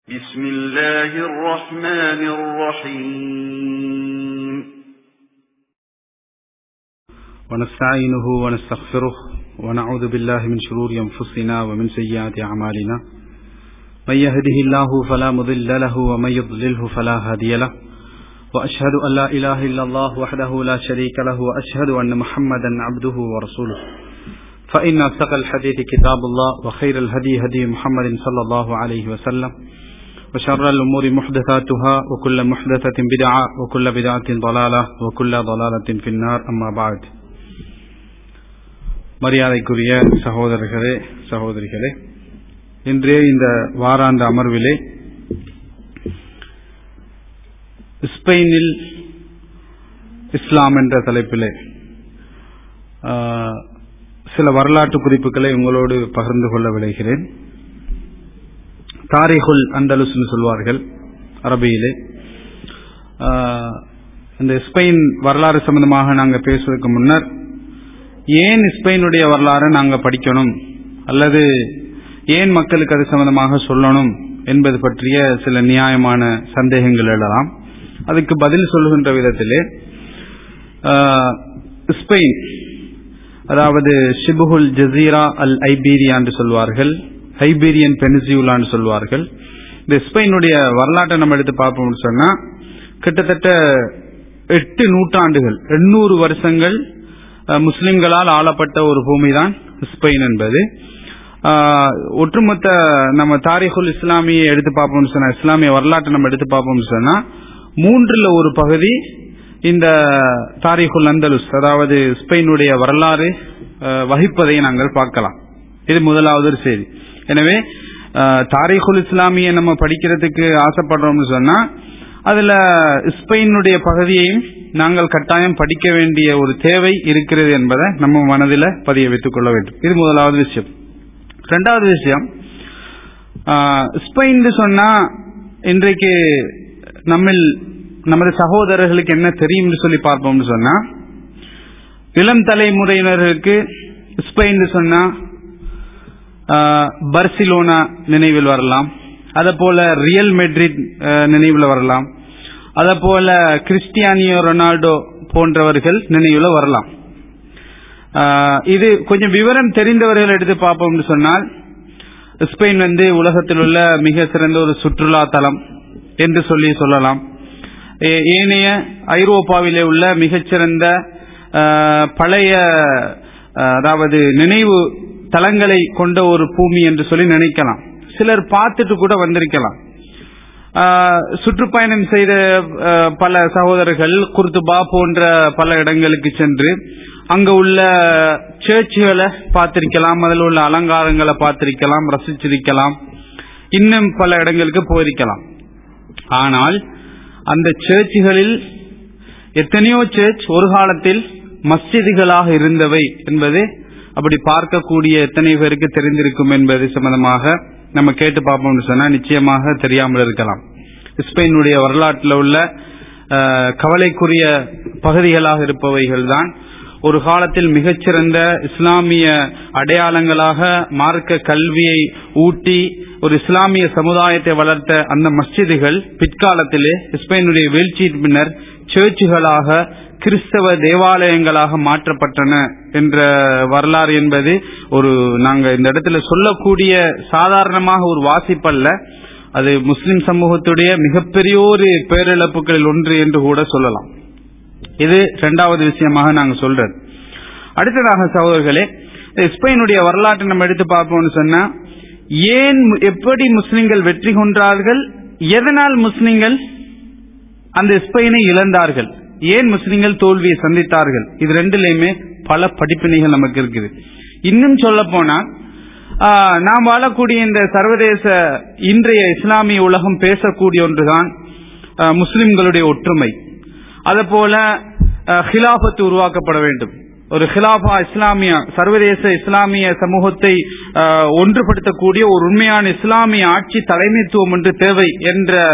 بسم الله الرحمن الرحيم ونستعينه ونستغفره ونعوذ بالله من شرور أنفسنا ومن سيئات أعمالنا من يهده الله فلا مضل له ومن يضلله فلا هادي له وأشهد أن لا إله إلا الله وحده لا شريك له وأشهد أن محمدا عبده ورسوله فإن أصدق الحديث كتاب الله وخير الهدي هدي محمد صلى الله عليه وسلم وشر الأمور محدثاتها وكل محدثة بدعة وكل بدعة ضلالة وكل ضلالة في النار أما بعد மரியாதைக்குரிய சகோதரர்களே சகோதரிகளே இன்றைய இந்த வாராந்த அமர்விலே ஸ்பெயினில் இஸ்லாம் என்ற தலைப்பிலே ஆஹ், சில வரலாற்று குறிப்புகளை உங்களோடு பகிர்ந்து கொள்ள விளைகிறேன் தாரிகுல் அந்தலுஸ்னு சொல்வார்கள் அரபியிலே ஆஹ், இந்த ஸ்பெயின் வரலாறு சம்பந்தமாக நாங்கள் பேசுவதற்கு முன்னர் ஏன் ஸ்பெயினுடைய வரலாறு நாங்கள் படிக்கணும் அல்லது ஏன் மக்களுக்கு அது சம்பந்தமாக சொல்லணும் என்பது பற்றிய சில நியாயமான சந்தேகங்கள் எழலாம் அதுக்கு பதில் சொல்லுகின்ற விதத்திலே ஆஹ், ஸ்பெயின் அதாவது ஷிபுகுல் ஜசீரா அல் ஐபீரியா என்று சொல்வார்கள் ஐபீரியன் பெனிசியூலா என்று சொல்வார்கள் இந்த ஸ்பெயினுடைய வரலாற்றை நம்ம எடுத்து பார்ப்போம்னு சொன்னா கிட்டத்தட்ட எட்டு நூற்றாண்டுகள் எண்ணூறு வருஷங்கள் அஹ், முஸ்லிம்களால் ஆளப்பட்ட ஒரு பூமி தான் ஸ்பெயின் என்பது ஆஹ், ஒட்டுமொத்த நம்ம தாரிகுல் இஸ்லாமியை எடுத்து பார்ப்போம்னு சொன்னா இஸ்லாமிய வரலாற்றை நம்ம எடுத்து பார்ப்போம்னு சொன்னா மூன்றுல ஒரு பகுதி இந்த தாரிகுல் அந்தலுஸ் அதாவது ஸ்பெயினுடைய வரலாறு அஹ், வகிப்பதை நாங்கள் பார்க்கலாம் இது முதலாவது ஒரு செய்தி எனவே அஹ், தாரிகுல் இஸ்லாமியை நம்ம படிக்கிறதுக்கு ஆசைப்படுறோம்னு சொன்னா அதுல ஸ்பெயினுடைய பகுதியையும் நாங்கள் கட்டாயம் படிக்க வேண்டிய ஒரு தேவை இருக்கிறது என்பதை நம்ம மனதில் பதிய வைத்துக் கொள்ள வேண்டும் இது முதலாவது விஷயம் ரெண்டாவது விஷயம் ஆஹ், ஸ்பெயின் சொன்னா இன்றைக்கு நம்மில் நமது சகோதரர்களுக்கு என்ன தெரியும்னு சொல்லி பார்ப்போம்னு சொன்னா இளம் தலைமுறையினருக்கு ஸ்பெயின் சொன்னா ஆஹ், பர்சிலோனா நினைவில் வரலாம் அதே போல ரியல் மெட்ரிட் ஆஹ், நினைவில் வரலாம் அதே போல கிறிஸ்டியானியோ ரொனால்டோ போன்றவர்கள் நினைவில் வரலாம் ஆஹ், இது கொஞ்சம் விவரம் தெரிந்தவர்கள் எடுத்து பார்ப்போம்னு சொன்னால் ஸ்பெயின் வந்து உலகத்தில் உள்ள மிக சிறந்த ஒரு சுற்றுலா தலம் என்று சொல்லி சொல்லலாம் ஏ- ஏனைய ஐரோப்பாவிலே உள்ள மிகச்சிறந்த ஆஹ், பழைய ஆஹ், அதாவது நினைவு தலங்களை கொண்ட ஒரு பூமி என்று சொல்லி நினைக்கலாம் சிலர் பார்த்துட்டு கூட வந்திருக்கலாம் ஆஹ், சுற்றுப்பயணம் செய்த ஆஹ், பல சகோதரர்கள் குர்துபா போன்ற பல இடங்களுக்கு சென்று அங்க உள்ள சேர்ச்சுகளை பார்த்திருக்கலாம் அதில் உள்ள அலங்காரங்களை பார்த்திருக்கலாம் ரசிச்சிருக்கலாம் இன்னும் பல இடங்களுக்கு போயிருக்கலாம் ஆனால் அந்த சேர்ச்சுகளில் எத்தனையோ சர்ச் ஒரு காலத்தில் மஸ்ஜிதுகளாக இருந்தவை என்பது அப்படி பார்க்கக்கூடிய எத்தனை பேருக்கு தெரிந்திருக்கும் என்பது சம்பந்தமாக நம்ம கேட்டு பார்ப்போம்னு சொன்னா நிச்சயமாக தெரியாமல் இருக்கலாம் ஸ்பெயினுடைய வரலாற்றில் உள்ள அஹ், கவலைக்குரிய பகுதிகளாக இருப்பவைகள் தான் ஒரு காலத்தில் மிகச்சிறந்த இஸ்லாமிய அடையாளங்களாக மார்க்க கல்வியை ஊட்டி ஒரு இஸ்லாமிய சமுதாயத்தை வளர்த்த அந்த மஸ்ஜிதுகள் பிற்காலத்திலே ஸ்பெயினுடைய வீழ்ச்சியின் பின்னர் சேர்ச்சுகளாக கிறிஸ்தவ தேவாலயங்களாக மாற்றப்பட்டன என்ற வரலாறு என்பது ஒரு நாங்க இந்த இடத்துல சொல்லக்கூடிய சாதாரணமாக ஒரு வாசிப்பல்ல அது முஸ்லிம் சமூகத்துடைய மிகப்பெரிய ஒரு பேரிழப்புகளில் ஒன்று என்று கூட சொல்லலாம் இது இரண்டாவது விஷயமாக நாங்க சொல்றது அடுத்ததாக சகோதரர்களே இந்த ஸ்பெயினுடைய வரலாற்றை நம்ம எடுத்து பார்ப்போம்னு சொன்னா ஏன் மு- எப்படி முஸ்லிம்கள் வெற்றி கொண்டார்கள் எதனால் முஸ்லிம்கள் அந்த ஸ்பெயினை இழந்தார்கள் ஏன் முஸ்லிம்கள் தோல்வியை சந்தித்தார்கள் இது ரெண்டுலயுமே பல படிப்பினைகள் நமக்கு இருக்குது இன்னும் சொல்ல போனா ஆஹ், நாம் வாழக்கூடிய இந்த சர்வதேச இன்றைய இஸ்லாமிய உலகம் பேசக்கூடிய ஒன்றுதான் ஆஹ், முஸ்லிம்களுடைய ஒற்றுமை அதே போல ஆஹ், ஹிலாபத்து உருவாக்கப்பட வேண்டும் ஒரு ஹிலாபா இஸ்லாமிய சர்வதேச இஸ்லாமிய சமூகத்தை ஆஹ், ஒன்றுபடுத்தக்கூடிய ஒரு உண்மையான இஸ்லாமிய ஆட்சி தலைமைத்துவம் ஒன்று தேவை என்ற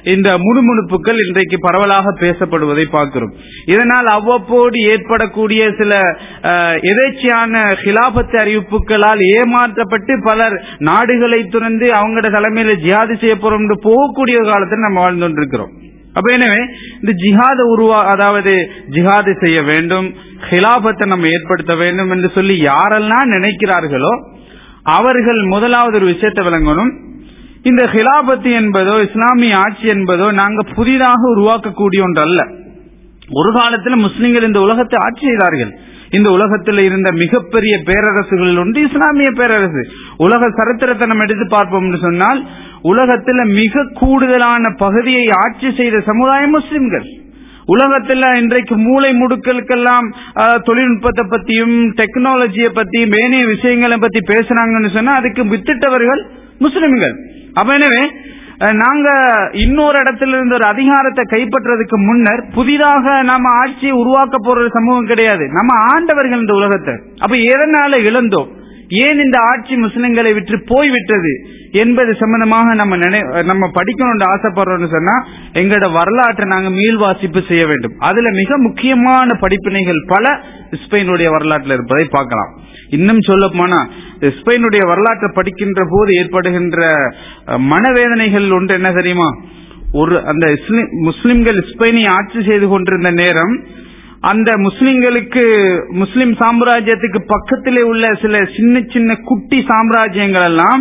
இந்த முணுமுணுப்புகள் இன்றைக்கு பரவலாக பேசப்படுவதை பார்க்கிறோம் இதனால் அவ்வப்போது ஏற்படக்கூடிய சில அஹ், எதேச்சையான ஹிலாபத்து அறிவிப்புகளால் ஏமாற்றப்பட்டு பலர் நாடுகளை துறந்து அவங்களோட தலைமையில ஜிஹாது செய்ய போறோம் என்று போகக்கூடிய காலத்தில் நம்ம வாழ்ந்து கொண்டிருக்கிறோம் அப்ப எனவே இந்த ஜிஹாத உருவா அதாவது ஜிஹாது செய்ய வேண்டும் ஹிலாபத்தை நம்ம ஏற்படுத்த வேண்டும் என்று சொல்லி யாரெல்லாம் நினைக்கிறார்களோ அவர்கள் முதலாவது ஒரு விஷயத்தை விளங்கணும் இந்த ஹிலாபத்து என்பதோ இஸ்லாமிய ஆட்சி என்பதோ நாங்க புதிதாக உருவாக்கக்கூடிய ஒன்று அல்ல ஒரு காலத்தில் முஸ்லிம்கள் இந்த உலகத்தை ஆட்சி செய்தார்கள் இந்த உலகத்தில் இருந்த மிகப்பெரிய பேரரசுகளில் ஒன்று இஸ்லாமிய பேரரசு உலக சரித்திரத்தை நம்ம எடுத்து பார்ப்போம் என்று சொன்னால் உலகத்தில் மிக கூடுதலான பகுதியை ஆட்சி செய்த சமுதாயம் முஸ்லிம்கள் உலகத்துல இன்றைக்கு மூளை முடுக்கலுக்கெல்லாம் அஹ், தொழில்நுட்பத்தை பத்தியும் டெக்னாலஜியை பத்தியும் ஏனைய விஷயங்களை பத்தி பேசுறாங்கன்னு சொன்னா அதுக்கு வித்திட்டவர்கள் முஸ்லிம்கள் அப்ப எனவே அஹ், நாங்க இன்னொரு இடத்துல இருந்து ஒரு அதிகாரத்தை கைப்பற்றதுக்கு முன்னர் புதிதாக நாம ஆட்சியை உருவாக்க போற ஒரு சமூகம் கிடையாது நம்ம ஆண்டவர்கள் இந்த உலகத்தை அப்ப எதனால இழந்தோம் ஏன் இந்த ஆட்சி முஸ்லிம்களை விட்டு போய்விட்டது என்பது சம்பந்தமாக நம்ம நினை நம்ம படிக்கணும்னு ஆசைப்படுறோம்னு சொன்னா எங்களோட வரலாற்றை நாங்க மீள்வாசிப்பு செய்ய வேண்டும் அதுல மிக முக்கியமான படிப்பினைகள் பல ஸ்பெயினுடைய வரலாற்றில் இருப்பதை பார்க்கலாம் இன்னும் சொல்ல போனா ஸ்பெயினுடைய வரலாற்றை படிக்கின்ற போது ஏற்படுகின்ற அஹ், மனவேதனைகள் ஒன்று என்ன தெரியுமா ஒரு அந்த இஸ்லி- முஸ்லிம்கள் ஸ்பெயினை ஆட்சி செய்து கொண்டிருந்த நேரம் அந்த முஸ்லிம்களுக்கு முஸ்லிம் சாம்ராஜ்யத்துக்கு பக்கத்திலே உள்ள சில சின்ன சின்ன குட்டி சாம்ராஜ்யங்கள் எல்லாம்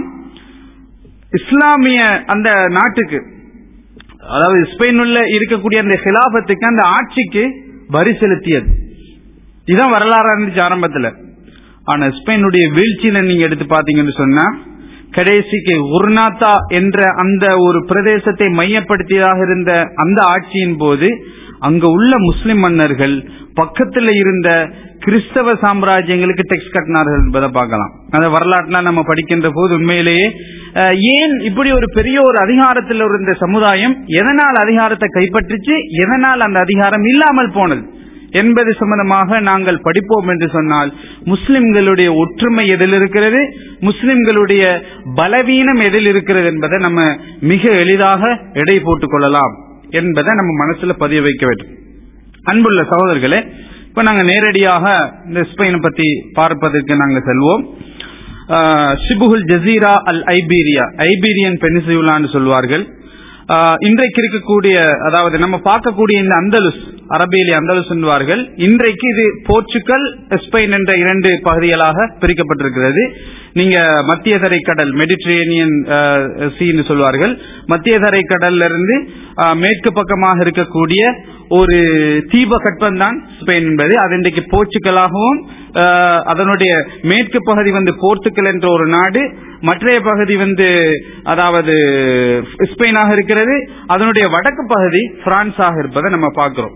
இஸ்லாமிய அந்த நாட்டுக்கு அதாவது ஸ்பெயினுள்ள இருக்கக்கூடிய அந்த ஹிலாபத்துக்கு அந்த ஆட்சிக்கு வரி செலுத்தியது இதுதான் வரலாறா இருந்துச்சு ஆரம்பத்துல ஆனா ஸ்பெயினுடைய வீழ்ச்சியில நீங்க எடுத்து பாத்தீங்கன்னு சொன்னா கடைசிக்கு உர்நாத்தா என்ற அந்த ஒரு பிரதேசத்தை மையப்படுத்தியதாக இருந்த அந்த ஆட்சியின் போது அங்க உள்ள முஸ்லிம் மன்னர்கள் பக்கத்துல இருந்த கிறிஸ்தவ சாம்ராஜ்யங்களுக்கு டெக்ஸ் கட்டினார்கள் என்பதை பார்க்கலாம் அந்த வரலாற்றுல நம்ம படிக்கின்ற போது உண்மையிலேயே அஹ், ஏன் இப்படி ஒரு பெரிய ஒரு அதிகாரத்தில் இருந்த சமுதாயம் எதனால் அதிகாரத்தை கைப்பற்றிச்சு எதனால் அந்த அதிகாரம் இல்லாமல் போனது என்பது சம்பந்தமாக நாங்கள் படிப்போம் என்று சொன்னால் முஸ்லிம்களுடைய ஒற்றுமை எதில் இருக்கிறது முஸ்லிம்களுடைய பலவீனம் எதில் இருக்கிறது என்பதை நம்ம மிக எளிதாக எடை போட்டுக் கொள்ளலாம் என்பதை நம்ம மனசுல பதிய வைக்க வேண்டும் அன்புள்ள சகோதரர்களே இப்ப நாங்க நேரடியாக இந்த ஸ்பெயினை பத்தி பார்ப்பதற்கு நாங்க செல்வோம் ஆஹ், ஷிபுகுல் ஜசீரா அல் ஐபீரியா ஐபீரியன் பெனிசியுலான்னு சொல்வார்கள் ஆஹ், இன்றைக்கு இருக்கக்கூடிய அதாவது நம்ம பார்க்கக்கூடிய இந்த அந்தலுஸ் அரபியிலே அந்தலுஸ் என்பார்கள் இன்றைக்கு இது போர்ச்சுகல் ஸ்பெயின் என்ற இரண்டு பகுதிகளாக பிரிக்கப்பட்டிருக்கிறது நீங்க மத்திய தரைக்கடல் மெடிட்ரேனியன் சீன்னு சொல்வார்கள் மத்திய தரைக்கடல்ல இருந்து ஆஹ், மேற்கு பக்கமாக இருக்கக்கூடிய ஒரு தீபகற்பம் தான் ஸ்பெயின் என்பது அது இன்றைக்கு போர்ச்சுகலாகவும் ஆஹ், அதனுடைய மேற்கு பகுதி வந்து போர்த்துக்கல் என்ற ஒரு நாடு மற்றைய பகுதி வந்து அதாவது ஸ்பெயினாக இருக்கிறது அதனுடைய வடக்கு பகுதி பிரான்ஸாக இருப்பதை நம்ம பார்க்கிறோம்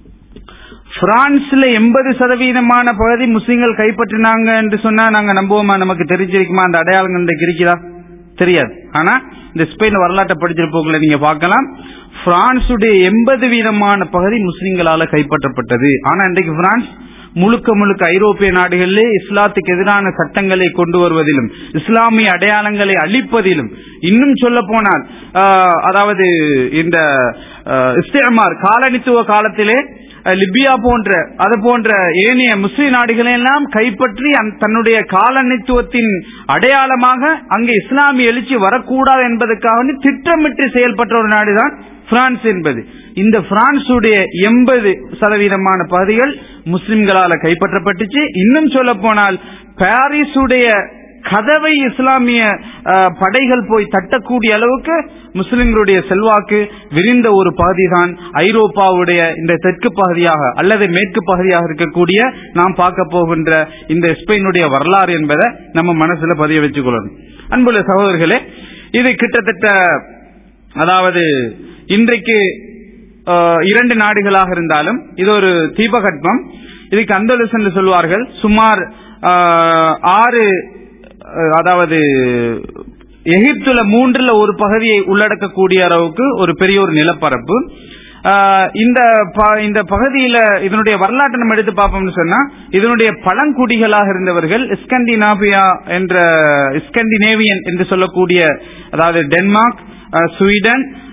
பிரான்ஸ்ல எண்பது சதவீதமான பகுதி முஸ்லிம்கள் கைப்பற்றினாங்க என்று சொன்னா நாங்க நம்புவோமா நமக்கு தெரிஞ்சிருக்குமா அந்த அடையாளங்கள் இன்றைக்கு இருக்குதா தெரியாது ஆனா இந்த ஸ்பெயின் வரலாற்றை படிச்சிருப்போங்கள நீங்க பார்க்கலாம் பிரான்சுடைய எண்பது வீதமான பகுதி முஸ்லிம்களால கைப்பற்றப்பட்டது ஆனா இன்றைக்கு பிரான்ஸ் முழுக்க முழுக்க ஐரோப்பிய நாடுகளிலே இஸ்லாத்துக்கு எதிரான சட்டங்களை கொண்டு வருவதிலும் இஸ்லாமிய அடையாளங்களை அழிப்பதிலும் இன்னும் சொல்ல போனால் ஆஹ், அதாவது இந்த ஆஹ், இஸ்திமார் காலனித்துவ காலத்திலே அஹ், லிபியா போன்ற அது போன்ற ஏனைய முஸ்லிம் நாடுகளை எல்லாம் கைப்பற்றி அந்த- தன்னுடைய காலனித்துவத்தின் அடையாளமாக அங்கே இஸ்லாமிய எழுச்சி வரக்கூடாது என்பதற்காக வந்து திட்டமிட்டு செயல்பட்ட ஒரு நாடுதான் பிரான்ஸ் என்பது இந்த பிரான்சுடைய எண்பது சதவீதமான பகுதிகள் முஸ்லிம்களால கைப்பற்றப்பட்டுச்சு இன்னும் சொல்ல போனால் பாரிஸுடைய கதவை இஸ்லாமிய அஹ், படைகள் போய் தட்டக்கூடிய அளவுக்கு முஸ்லிம்களுடைய செல்வாக்கு விரிந்த ஒரு பகுதிதான் ஐரோப்பாவுடைய இந்த தெற்கு பகுதியாக அல்லது மேற்கு பகுதியாக இருக்கக்கூடிய நாம் பார்க்க போகின்ற இந்த ஸ்பெயினுடைய வரலாறு என்பதை நம்ம மனசுல பதிய வச்சுக்கொள்ளணும் அன்புள்ள சகோதரர்களே இது கிட்டத்தட்ட அதாவது இன்றைக்கு அஹ், இரண்டு நாடுகளாக இருந்தாலும் இது ஒரு தீபகற்பம் இதுக்கு அந்தலுஸ் என்று சொல்வார்கள் சுமார் அஹ், ஆறு அஹ், அதாவது எகிப்துல மூன்றுல ஒரு பகுதியை உள்ளடக்கக்கூடிய அளவுக்கு ஒரு பெரிய ஒரு நிலப்பரப்பு ஆஹ் இந்த ப- இந்த பகுதியில இதனுடைய வரலாற்றை நம்ம எடுத்து பார்ப்போம்னு சொன்னா இதனுடைய பழங்குடிகளாக இருந்தவர்கள் ஸ்கண்டினாபியா என்ற ஸ்கண்டினேவியன் என்று சொல்லக்கூடிய அதாவது டென்மார்க் ஆஹ் ஸ்வீடன்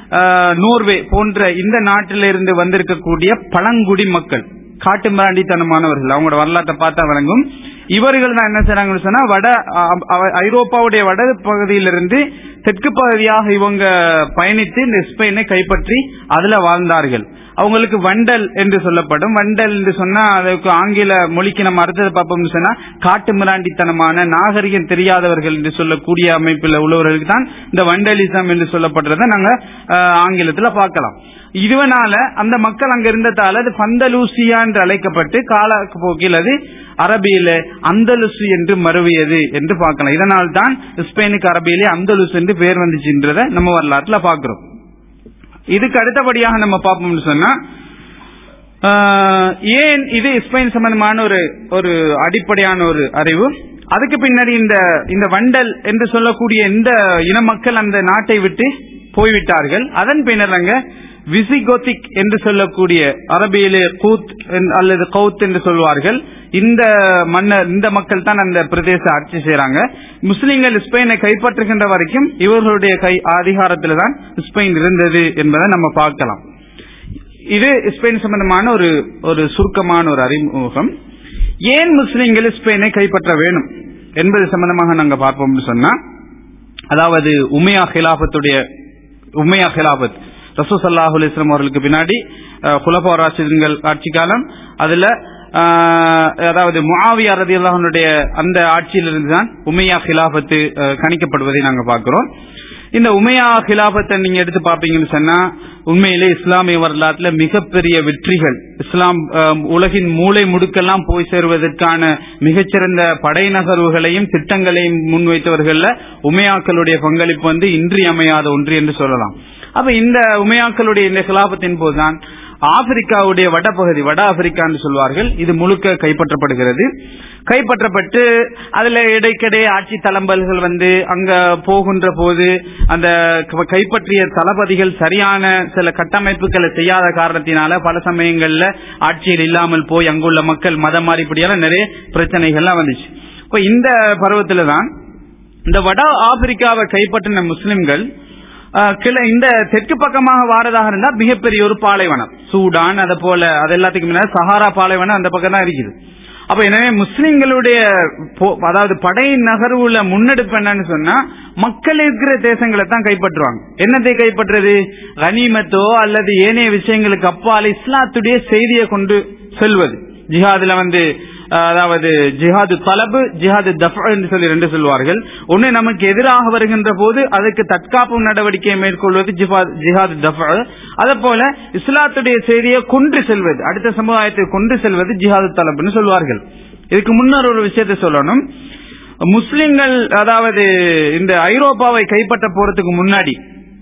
ஆஹ், நோர்வே போன்ற இந்த நாட்டிலிருந்து வந்திருக்கக்கூடிய பழங்குடி மக்கள் காட்டு மிராண்டித்தனமானவர்கள் அவங்களோட வரலாற்றை பார்த்தா வழங்கும் இவர்கள் தான் என்ன செய்றாங்கன்னு சொன்னா வட அ- அ- ஐரோப்பாவுடைய வட பகுதியிலிருந்து தெற்கு பகுதியாக இவங்க பயணித்து இந்த ஸ்பெயினை கைப்பற்றி அதுல வாழ்ந்தார்கள் அவங்களுக்கு வண்டல் என்று சொல்லப்படும் வண்டல் என்று சொன்னா அதுக்கு ஆங்கில மொழிக்கு நம்ம அர்த்தத்தை பார்ப்போம்னு சொன்னா காட்டு மிராண்டித்தனமான நாகரிகம் தெரியாதவர்கள் என்று சொல்லக்கூடிய அமைப்பில் உள்ளவர்களுக்கு தான் இந்த வண்டலிசம் என்று சொல்லப்படுறதை நாங்க அஹ், ஆங்கிலத்துல பார்க்கலாம் இதுவனால அந்த மக்கள் அங்க இருந்ததால அது பந்தலூசியா என்று அழைக்கப்பட்டு காலப்போக்கில் அது அரபியில அந்தலுசு என்று மருவியது என்று பார்க்கலாம் இதனால் தான் ஸ்பெயினுக்கு அரபியிலே அந்தலுசு என்று பெயர் வந்துச்சுன்றதை நம்ம வரலாற்றுல பார்க்கிறோம் இதுக்கு அடுத்தபடியாக நம்ம பார்ப்போம்னு சொன்னா ஆஹ், ஏன் இது ஸ்பெயின் சம்பந்தமான ஒரு ஒரு அடிப்படையான ஒரு அறிவு அதுக்கு பின்னாடி இந்த இந்த வண்டல் என்று சொல்லக்கூடிய இந்த இன மக்கள் அந்த நாட்டை விட்டு போய்விட்டார்கள் அதன் பின்னர் அங்க விசிகோத்திக் என்று சொல்லக்கூடிய அரபியிலே கூத் என்- அல்லது கவுத் என்று சொல்வார்கள் இந்த மன்னர் இந்த மக்கள் தான் அந்த பிரதேச ஆட்சி செய்றாங்க முஸ்லிம்கள் ஸ்பெயினை கைப்பற்றுகின்ற வரைக்கும் இவர்களுடைய கை அதிகாரத்தில் தான் ஸ்பெயின் இருந்தது என்பதை நம்ம பார்க்கலாம் இது ஸ்பெயின் சம்பந்தமான ஒரு ஒரு சுருக்கமான ஒரு அறிமுகம் ஏன் முஸ்லிம்கள் ஸ்பெயினை கைப்பற்ற வேணும் என்பது சம்பந்தமாக நாங்க பார்ப்போம்னு சொன்னா அதாவது உமையா ஹிலாபத்துடைய உமையா ஹிலாபத் ரசூசல்லாஹு அலிஸ்லாம் அவர்களுக்கு பின்னாடி குலபா ராசிதன்கள் ஆட்சி காலம் அதுல அஹ், அதாவது முஆவியா ரதியல்லாஹனுடைய அந்த ஆட்சியிலிருந்து தான் உமையா ஹிலாபத்து அஹ், கணிக்கப்படுவதை நாங்க பார்க்கிறோம் இந்த உமையா ஹிலாபத்தை நீங்க எடுத்து பாப்பீங்கன்னு சொன்னா உண்மையிலே இஸ்லாமிய வரலாற்றுல மிகப்பெரிய வெற்றிகள் இஸ்லாம் அஹ், உலகின் மூளை முடுக்கெல்லாம் போய் சேருவதற்கான மிகச்சிறந்த படை நகர்வுகளையும் திட்டங்களையும் முன்வைத்தவர்கள்ல உமையாக்களுடைய பங்களிப்பு வந்து இன்றியமையாத ஒன்று என்று சொல்லலாம் அப்ப இந்த உமையாக்களுடைய இந்த கிலாபத்தின் போதுதான் ஆப்பிரிக்காவுடைய வடபகுதி வட ஆப்பிரிக்கான்னு சொல்வார்கள் இது முழுக்க கைப்பற்றப்படுகிறது கைப்பற்றப்பட்டு அதுல இடைக்கிடையே ஆட்சி தளம்பல்கள் வந்து அங்க போகின்ற போது அந்த க- கைப்பற்றிய தளபதிகள் சரியான சில கட்டமைப்புகளை செய்யாத காரணத்தினால பல சமயங்கள்ல ஆட்சியில் இல்லாமல் போய் அங்குள்ள மக்கள் மதம் மாறி இப்படியெல்லாம் நிறைய பிரச்சனைகள்லாம் வந்துச்சு இப்ப இந்த பருவத்துல தான் இந்த வட ஆப்பிரிக்காவை கைப்பற்றின முஸ்லிம்கள் அஹ், கிள இந்த தெற்கு பக்கமாக வாரதாக இருந்தா மிகப்பெரிய ஒரு பாலைவனம் சூடான் அதை போல அது எல்லாத்துக்கும் முன்னாடி சஹாரா பாலைவனம் அந்த பக்கம் தான் இருக்குது அப்ப எனவே முஸ்லிம்களுடைய போ- அதாவது படை நகர்வுல முன்னெடுப்பு என்னன்னு சொன்னா மக்கள் இருக்கிற தேசங்களை தான் கைப்பற்றுவாங்க என்னத்தை கைப்பற்றுறது கனிமத்தோ அல்லது ஏனைய விஷயங்களுக்கு அப்பால் இஸ்லாத்துடைய செய்தியை கொண்டு செல்வது ஜிஹாதுல வந்து அஹ், அதாவது ஜிஹாது தலபு ஜிஹாது தஃப் என்று சொல்லி ரெண்டு சொல்வார்கள் ஒன்னு நமக்கு எதிராக வருகின்ற போது அதுக்கு தற்காப்பு நடவடிக்கையை மேற்கொள்வது ஜிஹாத் ஜிஹாது தஃப் அதே போல இஸ்லாத்துடைய செய்தியை கொண்டு செல்வது அடுத்த சமுதாயத்தை கொண்டு செல்வது ஜிஹாது தலபுன்னு சொல்வார்கள் இதுக்கு முன்னர் ஒரு விஷயத்தை சொல்லணும் முஸ்லிம்கள் அதாவது இந்த ஐரோப்பாவை கைப்பற்ற போறதுக்கு முன்னாடி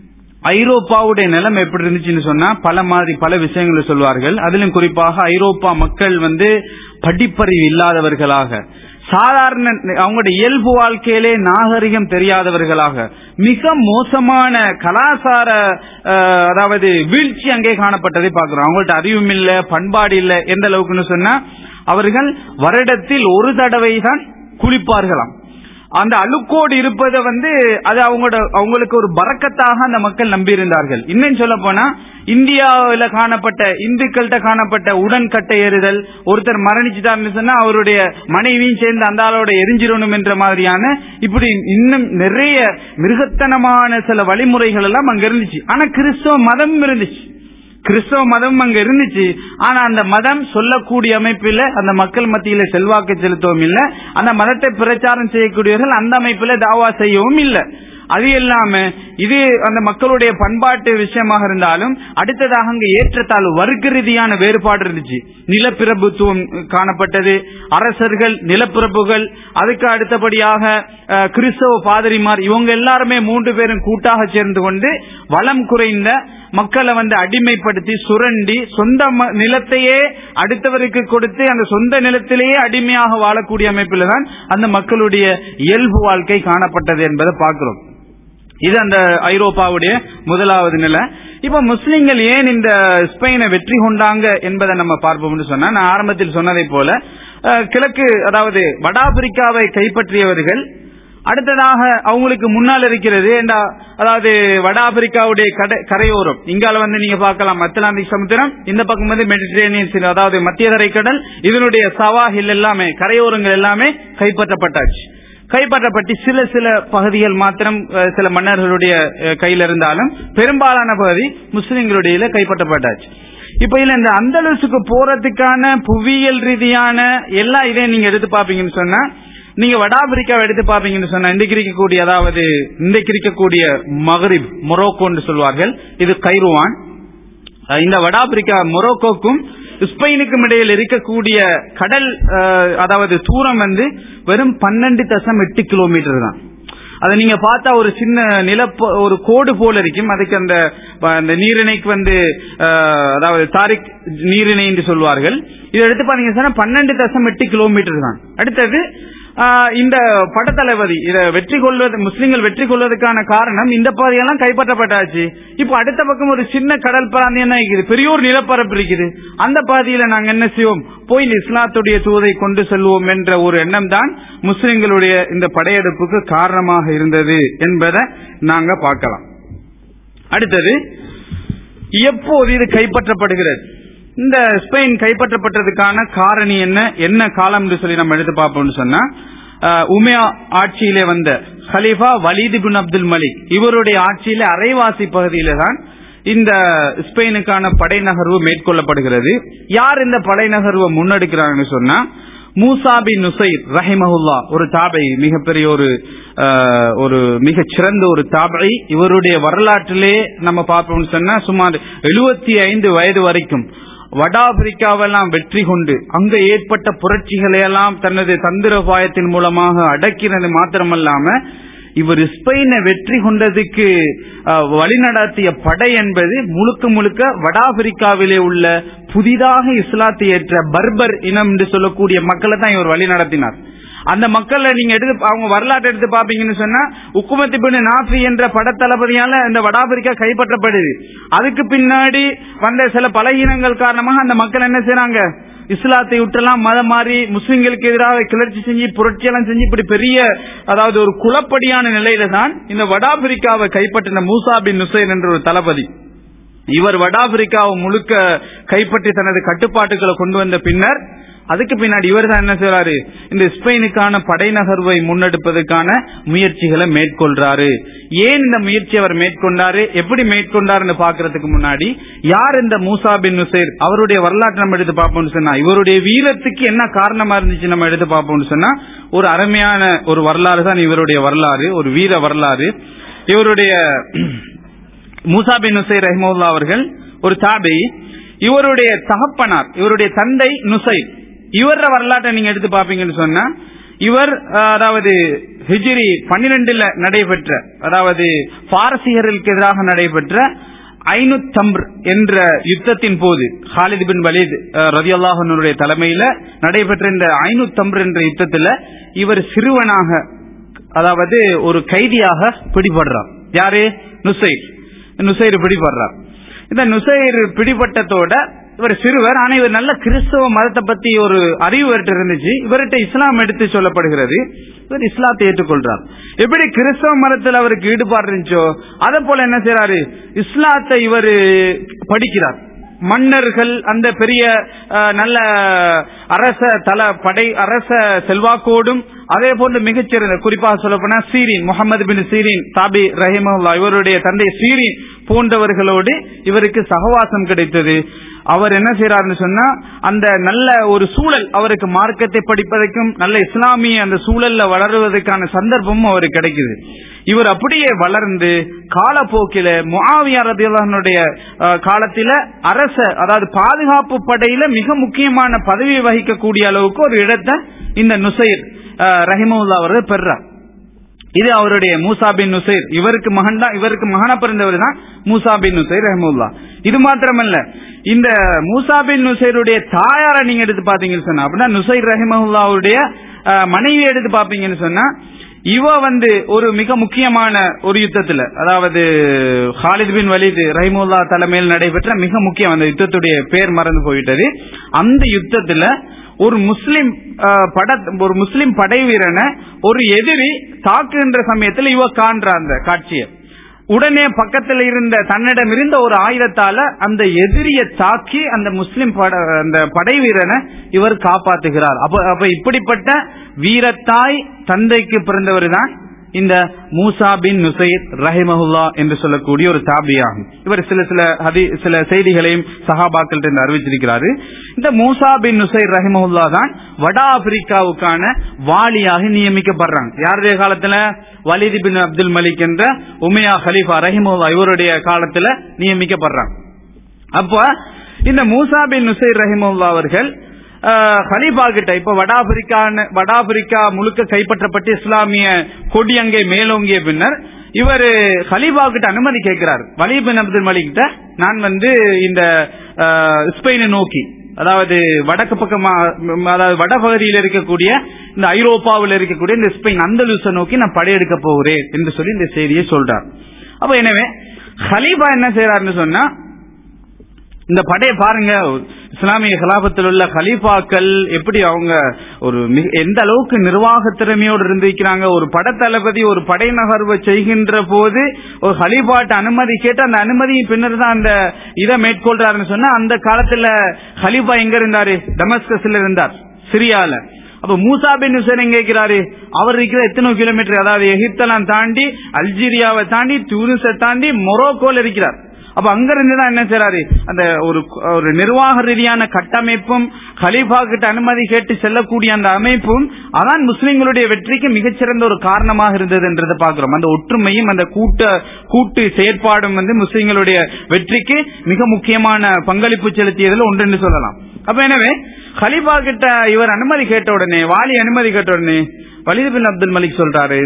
ஐரோப்பாவுடைய நிலைமை எப்படி இருந்துச்சுன்னு சொன்னா பல மாதிரி பல விஷயங்களை சொல்வார்கள் அதிலும் குறிப்பாக ஐரோப்பா மக்கள் வந்து படிப்பறிவு இல்லாதவர்களாக சாதாரண அவங்களுடைய இயல்பு வாழ்க்கையிலே நாகரிகம் தெரியாதவர்களாக மிக மோசமான கலாச்சார அஹ், அதாவது வீழ்ச்சி அங்கே காணப்பட்டதை பார்க்கிறோம் அவங்கள்ட்ட அறிவும் இல்ல பண்பாடு இல்ல எந்த அளவுக்குன்னு சொன்னா அவர்கள் வருடத்தில் ஒரு தடவை தான் குளிப்பார்களாம் அந்த அழுக்கோடு இருப்பதை வந்து அது அவங்களோட அவங்களுக்கு ஒரு பறக்கத்தாக அந்த மக்கள் நம்பியிருந்தார்கள் இன்னும் சொல்ல போனா இந்தியாவில் காணப்பட்ட இந்துக்கள்கிட்ட காணப்பட்ட உடன்கட்டை ஏறுதல் ஒருத்தர் மரணிச்சுட்டாருன்னு சொன்னா அவருடைய மனைவியும் சேர்ந்து அந்த ஆளோட எரிஞ்சிடணும் என்ற மாதிரியான இப்படி இன்னும் நிறைய மிருகத்தனமான சில வழிமுறைகள் எல்லாம் அங்க இருந்துச்சு ஆனா கிறிஸ்தவ மதம் இருந்துச்சு கிறிஸ்தவ மதம் அங்க இருந்துச்சு ஆனா அந்த மதம் சொல்லக்கூடிய அமைப்பில் அந்த மக்கள் மத்தியில செல்வாக்கு செலுத்தவும் இல்ல அந்த மதத்தை பிரச்சாரம் செய்யக்கூடியவர்கள் அந்த அமைப்பில் தாவா செய்யவும் இல்ல அது இல்லாம இது அந்த மக்களுடைய பண்பாட்டு விஷயமாக இருந்தாலும் அடுத்ததாக அங்க ஏற்றத்தாழ்வு வர்க்க ரீதியான வேறுபாடு இருந்துச்சு நிலப்பிரபுத்துவம் காணப்பட்டது அரசர்கள் நிலப்பிரபுகள் அதுக்கு அடுத்தபடியாக அஹ், கிறிஸ்தவ பாதிரிமார் இவங்க எல்லாருமே மூன்று பேரும் கூட்டாக சேர்ந்து கொண்டு வளம் குறைந்த மக்களை வந்து அடிமைப்படுத்தி சுரண்டி சொந்த ம- நிலத்தையே அடுத்தவருக்கு கொடுத்து அந்த சொந்த நிலத்திலேயே அடிமையாக வாழக்கூடிய அமைப்பில் தான் அந்த மக்களுடைய இயல்பு வாழ்க்கை காணப்பட்டது என்பதை பார்க்கிறோம் இது அந்த ஐரோப்பாவுடைய முதலாவது நிலை இப்ப முஸ்லிம்கள் ஏன் இந்த ஸ்பெயினை வெற்றி கொண்டாங்க என்பதை நம்ம பார்ப்போம்னு சொன்னா நான் ஆரம்பத்தில் சொன்னதை போல அஹ், கிழக்கு அதாவது வட ஆப்பிரிக்காவை கைப்பற்றியவர்கள் அடுத்ததாக அவங்களுக்கு முன்னால் இருக்கிறது ஏண்டா, அதாவது வட ஆப்பிரிக்காவுடைய கடை- கரையோரம் இங்கால வந்து நீங்க பார்க்கலாம் அத்லாந்திக் சமுத்திரம் இந்த பக்கம் வந்து மெடிட்டரேனியன் சி- அதாவது மத்திய தரைக்கடல் இதனுடைய சவாஹில் எல்லாமே கரையோரங்கள் எல்லாமே கைப்பற்றப்பட்டாச்சு கைப்பற்றப்பட்டு சில சில பகுதிகள் மாத்திரம் அஹ், சில மன்னர்களுடைய அஹ், கையில் இருந்தாலும் பெரும்பாலான பகுதி முஸ்லிம்களுடைய கைப்பற்றப்பட்டாச்சு இப்ப இதுல இந்த அந்தலசுக்கு போறதுக்கான புவியியல் ரீதியான எல்லா இதையும் நீங்க எடுத்து பாப்பீங்கன்னு சொன்னா நீங்க வட ஆப்பிரிக்காவை எடுத்து பாப்பீங்கன்னு சொன்னா இன்றைக்கு இருக்கக்கூடிய அதாவது இன்றைக்கு இருக்கக்கூடிய மகரிப் மொரோக்கோன்னு சொல்வார்கள் இது கைருவான் அஹ் இந்த வட ஆப்பிரிக்கா மொரோக்கோக்கும் ஸ்பெயினுக்கும் இடையில் இருக்கக்கூடிய கடல் அஹ், அதாவது தூரம் வந்து வெறும் பன்னெண்டு தசம் எட்டு கிலோமீட்டர் தான் அதை நீங்க பார்த்தா ஒரு சின்ன நிலப்ப ஒரு கோடு போல இருக்கும் அதுக்கு அந்த ப- அந்த நீரிணைக்கு வந்து அஹ், அதாவது தாரிக் நீரிணை என்று சொல்வார்கள் இதை எடுத்து பாத்தீங்கன்னா சொன்னா பன்னெண்டு தசம் எட்டு கிலோமீட்டர் தான் அடுத்தது ஆஹ் இந்த படத்தளபதி இத வெற்றி கொள்வது முஸ்லிம்கள் வெற்றி கொள்வதற்கான காரணம் இந்த பகுதியெல்லாம் கைப்பற்றப்பட்டாச்சு இப்போ அடுத்த பக்கம் ஒரு சின்ன கடல் பிராந்தியம் தான் இருக்குது பெரிய ஒரு நிலப்பரப்பு இருக்குது அந்த பகுதியில நாங்க என்ன செய்வோம் போய் இந்த இஸ்லாத்துடைய தூதை கொண்டு செல்வோம் என்ற ஒரு எண்ணம் தான் முஸ்லிம்களுடைய இந்த படையெடுப்புக்கு காரணமாக இருந்தது என்பதை நாங்க பார்க்கலாம் அடுத்தது எப்போது இது கைப்பற்றப்படுகிறது இந்த ஸ்பெயின் கைப்பற்றப்பட்டதுக்கான காரணி என்ன என்ன காலம் என்று சொல்லி நம்ம எடுத்து பார்ப்போம்னு சொன்னா அஹ், உமையா ஆட்சியிலே வந்த ஹலீஃபா வலீது பின் அப்துல் மலிக் இவருடைய ஆட்சியில அரைவாசி பகுதியில தான் இந்த ஸ்பெயினுக்கான படை நகர்வு மேற்கொள்ளப்படுகிறது யார் இந்த படை நகர்வை முன்னெடுக்கிறாங்கன்னு சொன்னா மூசா பின் நுசைர் ரஹிமஹுல்லா ஒரு தாபை மிகப்பெரிய ஒரு அஹ், ஒரு மிகச் சிறந்த ஒரு தாபை இவருடைய வரலாற்றிலே நம்ம பார்ப்போம்னு சொன்னா சுமார் எழுபத்தி ஐந்து வயது வரைக்கும் வட ஆப்பிரிக்காவெல்லாம் வெற்றி கொண்டு அங்க ஏற்பட்ட புரட்சிகளை எல்லாம் தனது தந்திரோபாயத்தின் மூலமாக அடக்கினது மாத்திரமல்லாம இவர் ஸ்பெயினை வெற்றி கொண்டதுக்கு அஹ், வழிநடத்திய படை என்பது முழுக்க முழுக்க வட ஆப்பிரிக்காவிலே உள்ள புதிதாக இஸ்லாத்தை ஏற்ற பர்பர் இனம் என்று சொல்லக்கூடிய மக்களை தான் இவர் வழி நடத்தினார் அந்த மக்களை நீங்க எடுத்து அவங்க வரலாற்றை எடுத்து பாப்பீங்கன்னு சொன்னா உக்குமத்தி பின் நாஃபி என்ற படத்தளபதியால இந்த வட ஆப்பிரிக்கா கைப்பற்றப்படுது அதுக்கு பின்னாடி வந்த சில பலகீனங்கள் காரணமாக அந்த மக்கள் என்ன செய்றாங்க இஸ்லாத்தை விட்டெல்லாம் மதம் மாறி முஸ்லிம்களுக்கு எதிராக கிளர்ச்சி செஞ்சு புரட்சியெல்லாம் செஞ்சு இப்படி பெரிய அதாவது ஒரு குழப்படியான நிலையில தான் இந்த வட ஆப்பிரிக்காவை கைப்பற்றின மூசா பின் நுசைன் என்ற ஒரு தளபதி இவர் வட ஆப்பிரிக்காவை முழுக்க கைப்பற்றி தனது கட்டுப்பாட்டுகளை கொண்டு வந்த பின்னர் அதுக்கு பின்னாடி இவர் தான் என்ன செய்றாரு இந்த ஸ்பெயினுக்கான படை நகர்வை முன்னெடுப்பதற்கான முயற்சிகளை மேற்கொள்றாரு ஏன் இந்த முயற்சி அவர் மேற்கொண்டாரு எப்படி மேற்கொண்டாருன்னு பாக்குறதுக்கு முன்னாடி யார் இந்த மூசா பின் நுசைர் அவருடைய வரலாற்றை நம்ம எடுத்து பார்ப்போம்னு சொன்னா இவருடைய வீரத்துக்கு என்ன காரணமா இருந்துச்சு நம்ம எடுத்து பார்ப்போம்னு சொன்னா ஒரு அருமையான ஒரு வரலாறு தான் இவருடைய வரலாறு ஒரு வீர வரலாறு இவருடைய மூசா பின் நுசை ரஹ்மவுல்லா அவர்கள் ஒரு தாபி இவருடைய தகப்பனார் இவருடைய தந்தை நுசை இவர வரலாற்றை நீங்க எடுத்து பாப்பீங்கன்னு சொன்னா இவர் அஹ், அதாவது ஹிஜ்ரி பன்னிரெண்டுல நடைபெற்ற அதாவது பாரசீகர்களுக்கு எதிராக நடைபெற்ற ஐநூத்தம்பர் என்ற யுத்தத்தின் போது ஹாலித் பின் வலீத் ரதி அல்லாஹனுடைய தலைமையில நடைபெற்ற இந்த ஐநூத்தம்பர் என்ற யுத்தத்துல இவர் சிறுவனாக அதாவது ஒரு கைதியாக பிடிபடுறார் யாரு நுசைர் நுசைர் பிடிபடுறார் இந்த நுசைர் பிடிபட்டதோட இவர் சிறுவர் ஆனா இவர் நல்ல கிறிஸ்தவ மதத்தை பத்தி ஒரு அறிவு இவர்கிட்ட இருந்துச்சு இவர்கிட்ட இஸ்லாம் எடுத்து சொல்லப்படுகிறது இவர் இஸ்லாத்தை ஏற்றுக்கொள்றார் எப்படி கிறிஸ்தவ மதத்தில் அவருக்கு ஈடுபாடு இருந்துச்சோ அதே போல என்ன செய்யறாரு இஸ்லாத்தை இவர் படிக்கிறார் மன்னர்கள் அந்த பெரிய அஹ், நல்ல அரச தல படை அரச செல்வாக்கோடும் அதே போன்று மிகச்சிறந்த குறிப்பாக சொல்லப்போனா சீரின் முகமது பின் சீரின் தாபி ரஹிமல்லா இவருடைய தந்தை சீரின் போன்றவர்களோடு இவருக்கு சகவாசம் கிடைத்தது அவர் என்ன செய்யறாருன்னு சொன்னா அந்த நல்ல ஒரு சூழல் அவருக்கு மார்க்கத்தை படிப்பதற்கும் நல்ல இஸ்லாமிய அந்த சூழல்ல வளருவதற்கான சந்தர்ப்பமும் அவருக்கு கிடைக்குது இவர் அப்படியே வளர்ந்து காலப்போக்கில முஆவியா ரதியுல்லாஹனுடைய காலத்தில அரச அதாவது பாதுகாப்பு படையில மிக முக்கியமான பதவியை வகிக்கக்கூடிய அளவுக்கு ஒரு இடத்தை இந்த நுசைர் ரஹிமுல்லா அவர்கள் பெறார் இது அவருடைய மூசா பின் நுசைர் இவருக்கு மகன் தான் இவருக்கு மகனா பிறந்தவர் தான் மூசா பின் நுசைர் ரஹமுல்லா இது மாத்திரமல்ல இந்த மூசா பின் நுசைருடைய தாயாரை நீங்க எடுத்து பாத்தீங்கன்னு சொன்னா அப்படின்னா நுசைர் ரஹிமஹுல்லாவுடைய மனைவி எடுத்து பாப்பீங்கன்னு சொன்னா இவ வந்து ஒரு மிக முக்கியமான ஒரு யுத்தத்துல அதாவது ஹாலித் பின் வலித் ரஹிமுல்லா தலைமையில் நடைபெற்ற மிக முக்கியம் அந்த யுத்தத்துடைய பேர் மறந்து போயிட்டது அந்த யுத்தத்துல ஒரு முஸ்லிம் அஹ், பட ஒரு முஸ்லிம் படை வீரனை ஒரு எதிரி தாக்குகின்ற சமயத்தில் இவ காண்ற அந்த காட்சியை உடனே பக்கத்தில் இருந்த தன்னிடம் இருந்த ஒரு ஆயுதத்தால அந்த எதிரியை தாக்கி அந்த முஸ்லிம் பட அந்த படை வீரனை இவர் காப்பாத்துகிறார் அப்ப அப்ப இப்படிப்பட்ட வீரத்தாய் தந்தைக்கு பிறந்தவர் தான் இந்த மூசா பின் நுசைர் ரஹிமஹுல்லா என்று சொல்லக்கூடிய ஒரு தாபியாகும் இவர் சில சில ஹதி சில செய்திகளையும் சஹாபாக்கள் இருந்து அறிவிச்சிருக்கிறாரு இந்த மூசா பின் நுசைர் ரஹிமஹுல்லா தான் வட ஆப்பிரிக்காவுக்கான வாலியாக நியமிக்கப்படுறாங்க யாருடைய காலத்துல வலிது பின் அப்துல் மலிக் என்ற உமையா ஹலீஃபா ரஹிமஹுல்லா இவருடைய காலத்துல நியமிக்கப்படுறாங்க அப்ப இந்த மூசா பின் நுசைர் ரஹிமஹுல்லா அவர்கள் அஹ், ஹலீஃபா கிட்ட இப்ப வடாபிரிக்கா வடாபிரிக்கா முழுக்க கைப்பற்றப்பட்டு இஸ்லாமிய கொடி அங்கே மேலோங்கிய பின்னர் இவர் ஹலீஃபா கிட்ட அனுமதி கேட்கிறார் வலி பின் அப்துல் மலிக் கிட்ட நான் வந்து இந்த அஹ், ஸ்பெயினை நோக்கி அதாவது வடக்கு பக்கமா ம், அதாவது வடபகுதியில் இருக்கக்கூடிய இந்த ஐரோப்பாவில் இருக்கக்கூடிய இந்த ஸ்பெயின் அந்தலூசை நோக்கி நான் படையெடுக்க போகிறேன் என்று சொல்லி இந்த செய்தியை சொல்றார் அப்ப எனவே ஹலீஃபா என்ன செய்யறாருன்னு சொன்னா இந்த படையை பாருங்க இஸ்லாமிய கலாபத்தில் உள்ள கலீஃபாக்கள் எப்படி அவங்க ஒரு மிக- எந்த அளவுக்கு நிர்வாக திறமையோடு இருந்திருக்கிறாங்க ஒரு படத்தளபதி ஒரு படை நகர்வை செய்கின்ற போது ஒரு ஹலீஃபாட்ட அனுமதி கேட்டு அந்த அனுமதி பின்னர் தான் அந்த இதை மேற்கொள்றாருன்னு சொன்னா அந்த காலத்துல ஹலீஃபா எங்க இருந்தாரு டமஸ்கஸ்ல இருந்தார் சிரியால அப்ப மூசா பின் ஹுசைன் எங்க இருக்கிறாரு அவர் இருக்கிற எத்தனை கிலோமீட்டர் அதாவது எகிப்தெல்லாம் தாண்டி அல்ஜீரியாவை தாண்டி டூரிஸை தாண்டி மொரோக்கோல இருக்கிறார் அப்ப அங்க இருந்து தான் என்ன செய்றாரு அந்த ஒரு ஒரு நிர்வாக ரீதியான கட்டமைப்பும் கலீஃபா கிட்ட அனுமதி கேட்டு செல்லக்கூடிய அந்த அமைப்பும் அதான் முஸ்லிம்களுடைய வெற்றிக்கு மிகச்சிறந்த ஒரு காரணமாக இருந்ததுன்றதை பார்க்கிறோம் அந்த ஒற்றுமையும் அந்த கூட்ட கூட்டு செயற்பாடும் வந்து முஸ்லிம்களுடைய வெற்றிக்கு மிக முக்கியமான பங்களிப்பு செலுத்தியதில் ஒன்று என்று சொல்லலாம் அப்ப எனவே கலீஃபா கிட்ட இவர் அனுமதி கேட்ட உடனே வாலி அனுமதி கேட்ட உடனே வலிது பின் அப்துல் மலிக் சொல்றாரு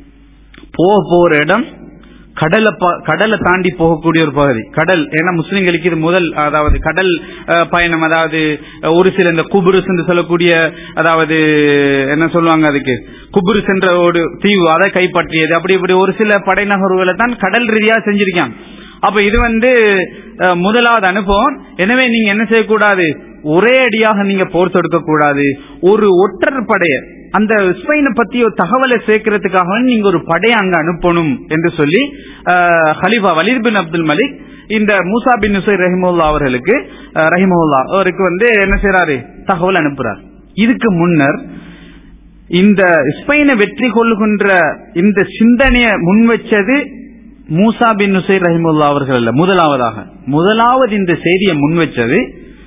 போக போற இடம் கடலை ப- கடலை தாண்டி போகக்கூடிய ஒரு பகுதி கடல் ஏன்னா முஸ்லிம்களுக்கு இது முதல் அதாவது கடல் அஹ், பயணம் அதாவது அஹ், ஒரு சில இந்த குபுருஸ் என்று சொல்லக்கூடிய அதாவது என்ன சொல்லுவாங்க அதுக்கு குபுருஸ் என்ற ஒரு தீவு அதை கைப்பற்றியது அப்படி இப்படி ஒரு சில படை நகர்வுகளை தான் கடல் ரீதியா செஞ்சிருக்காங்க அப்ப இது வந்து அஹ், முதலாவது அனுபவம் எனவே நீங்க என்ன செய்யக்கூடாது ஒரே அடியாக நீங்க போர் தொடுக்க கூடாது ஒரு ஒற்றர் படைய அந்த ஸ்பெயினை பத்தி ஒரு தகவலை சேர்க்கறதுக்காக நீங்க ஒரு படையை அங்க அனுப்பணும் என்று சொல்லி அஹ், ஹலீஃபா வலீத் பின் அப்துல் மலிக் இந்த மூசா பின் நுசைர் ரஹிமுல்லா அவர்களுக்கு அஹ், ரஹிமுல்லா அவருக்கு வந்து என்ன செய்யறாரு தகவல் அனுப்புறார் இதுக்கு முன்னர் இந்த ஸ்பெயினை வெற்றி கொள்ளுகின்ற இந்த சிந்தனையை முன்வச்சது மூசா பின் நுசைர் ரஹிமுல்லா அவர்கள் அல்ல முதலாவதாக முதலாவது இந்த செய்தியை முன்வச்சது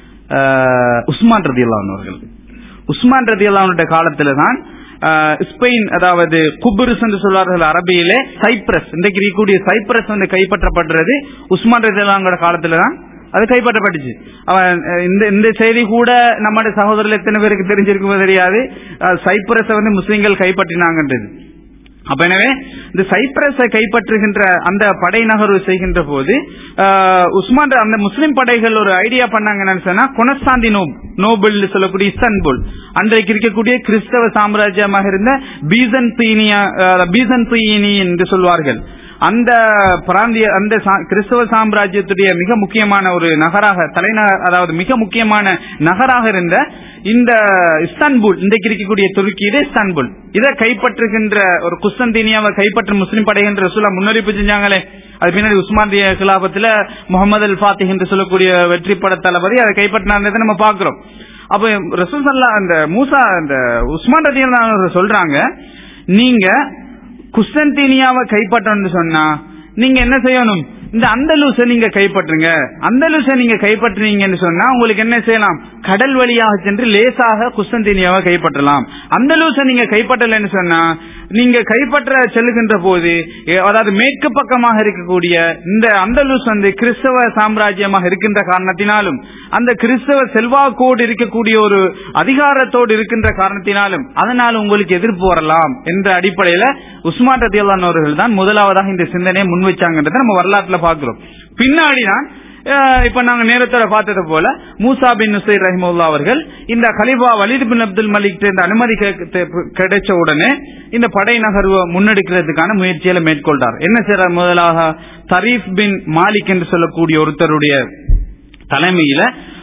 அஹ், உஸ்மான் ரதி அவர்கள் உஸ்மான் ரதி அல்லாவுடைய காலத்துல தான் அஹ், ஸ்பெயின் அதாவது குபுருஸ் என்று சொல்வார்கள் அரபியிலே சைப்ரஸ் இன்றைக்கு இருக்கக்கூடிய சைப்ரஸ் வந்து கைப்பற்றப்படுறது உஸ்மான் ரதி அல்லாவோட காலத்துல தான் அது கைப்பற்றப்பட்டுச்சு அவன் அஹ், இந்த இந்த செய்தி கூட நம்முடைய சகோதரர்கள் எத்தனை பேருக்கு தெரிஞ்சிருக்குமோ தெரியாது அஹ், சைப்ரஸை வந்து முஸ்லிம்கள் கைப்பற்றினாங்கன்றது அப்ப எனவே இந்த சைப்ரஸை கைப்பற்றுகின்ற அந்த படை நகர்வு செய்கின்ற போது ஆஹ், உஸ்மான் அந்த முஸ்லிம் படைகள் ஒரு ஐடியா பண்ணாங்க என்னன்னு சொன்னா கொனஸ்தாந்தி நோப் நோபல் சொல்லக்கூடிய இஸ்தான்புல் அன்றைக்கு இருக்கக்கூடிய கிறிஸ்தவ சாம்ராஜ்யமாக இருந்த பீசன்தீனியா ஆஹ், பீசன்தீனி என்று சொல்வார்கள் அந்த பிராந்திய அந்த சா- கிறிஸ்தவ சாம்ராஜ்யத்துடைய மிக முக்கியமான ஒரு நகராக தலைநகர் அதாவது மிக முக்கியமான நகராக இருந்த இந்த இஸ்தான்புல் இன்றைக்கு இருக்கக்கூடிய துருக்கியில இஸ்தான்புல் இதை கைப்பற்றுகின்ற ஒரு குஸ்தந்தீனியாவை கைப்பற்ற முஸ்லிம் படைகின்ற ரசூலா முன்னறிப்பு செஞ்சாங்களே அது பின்னாடி உஸ்மானிய கிலாபத்துல முகமது அல் ஃபாத்திஹ் என்று சொல்லக்கூடிய வெற்றி பட தளபதி அதை கைப்பற்றினதை நம்ம பார்க்கிறோம் அப்ப ரசூல் சல்லா அந்த மூசா அந்த உஸ்மான் ரதி சொல்றாங்க நீங்க குஸ்தந்தீனியாவை கைப்பற்றணும்னு சொன்னா நீங்க என்ன செய்யணும் இந்த அந்தலூசை நீங்க கைப்பற்றுங்க அந்தலூசை நீங்க கைப்பற்றினீங்கன்னு சொன்னா உங்களுக்கு என்ன செய்யலாம் கடல் வழியாக சென்று லேசாக குஸ்தந்தீனியாவை கைப்பற்றலாம் அந்தலூசை நீங்க கைப்பற்றலைன்னு சொன்னா நீங்க கைப்பற்ற செல்லுகின்ற போது எ, அதாவது மேற்கு பக்கமாக இருக்கக்கூடிய இந்த அந்தலூஸ் வந்து கிறிஸ்தவ சாம்ராஜ்யமாக இருக்கின்ற காரணத்தினாலும் அந்த கிறிஸ்தவ செல்வாக்கோடு இருக்கக்கூடிய ஒரு அதிகாரத்தோடு இருக்கின்ற காரணத்தினாலும் அதனால் உங்களுக்கு எதிர்ப்பு வரலாம் என்ற அடிப்படையில உஸ்மான் ரதி அவர்கள் தான் முதலாவதாக இந்த சிந்தனையை முன்வைச்சாங்கன்றதை நம்ம வரலாற்றுல பார்க்கிறோம் பின்னாடி தான் அஹ், இப்ப நாங்க நேரத்தோட பார்த்தது போல மூசா பின் நுசைர் ரஹிமுல்லா அவர்கள் இந்த கலிபா வலித் பின் அப்துல் மலிக் இந்த அனுமதி கே- தே- கிடைச்ச உடனே இந்த படை நகர்வை முன்னெடுக்கிறதுக்கான முயற்சிகளை மேற்கொண்டார் என்ன செய்றார் முதலாக தரீப் பின் மாலிக் என்று சொல்லக்கூடிய ஒருத்தருடைய தலைமையில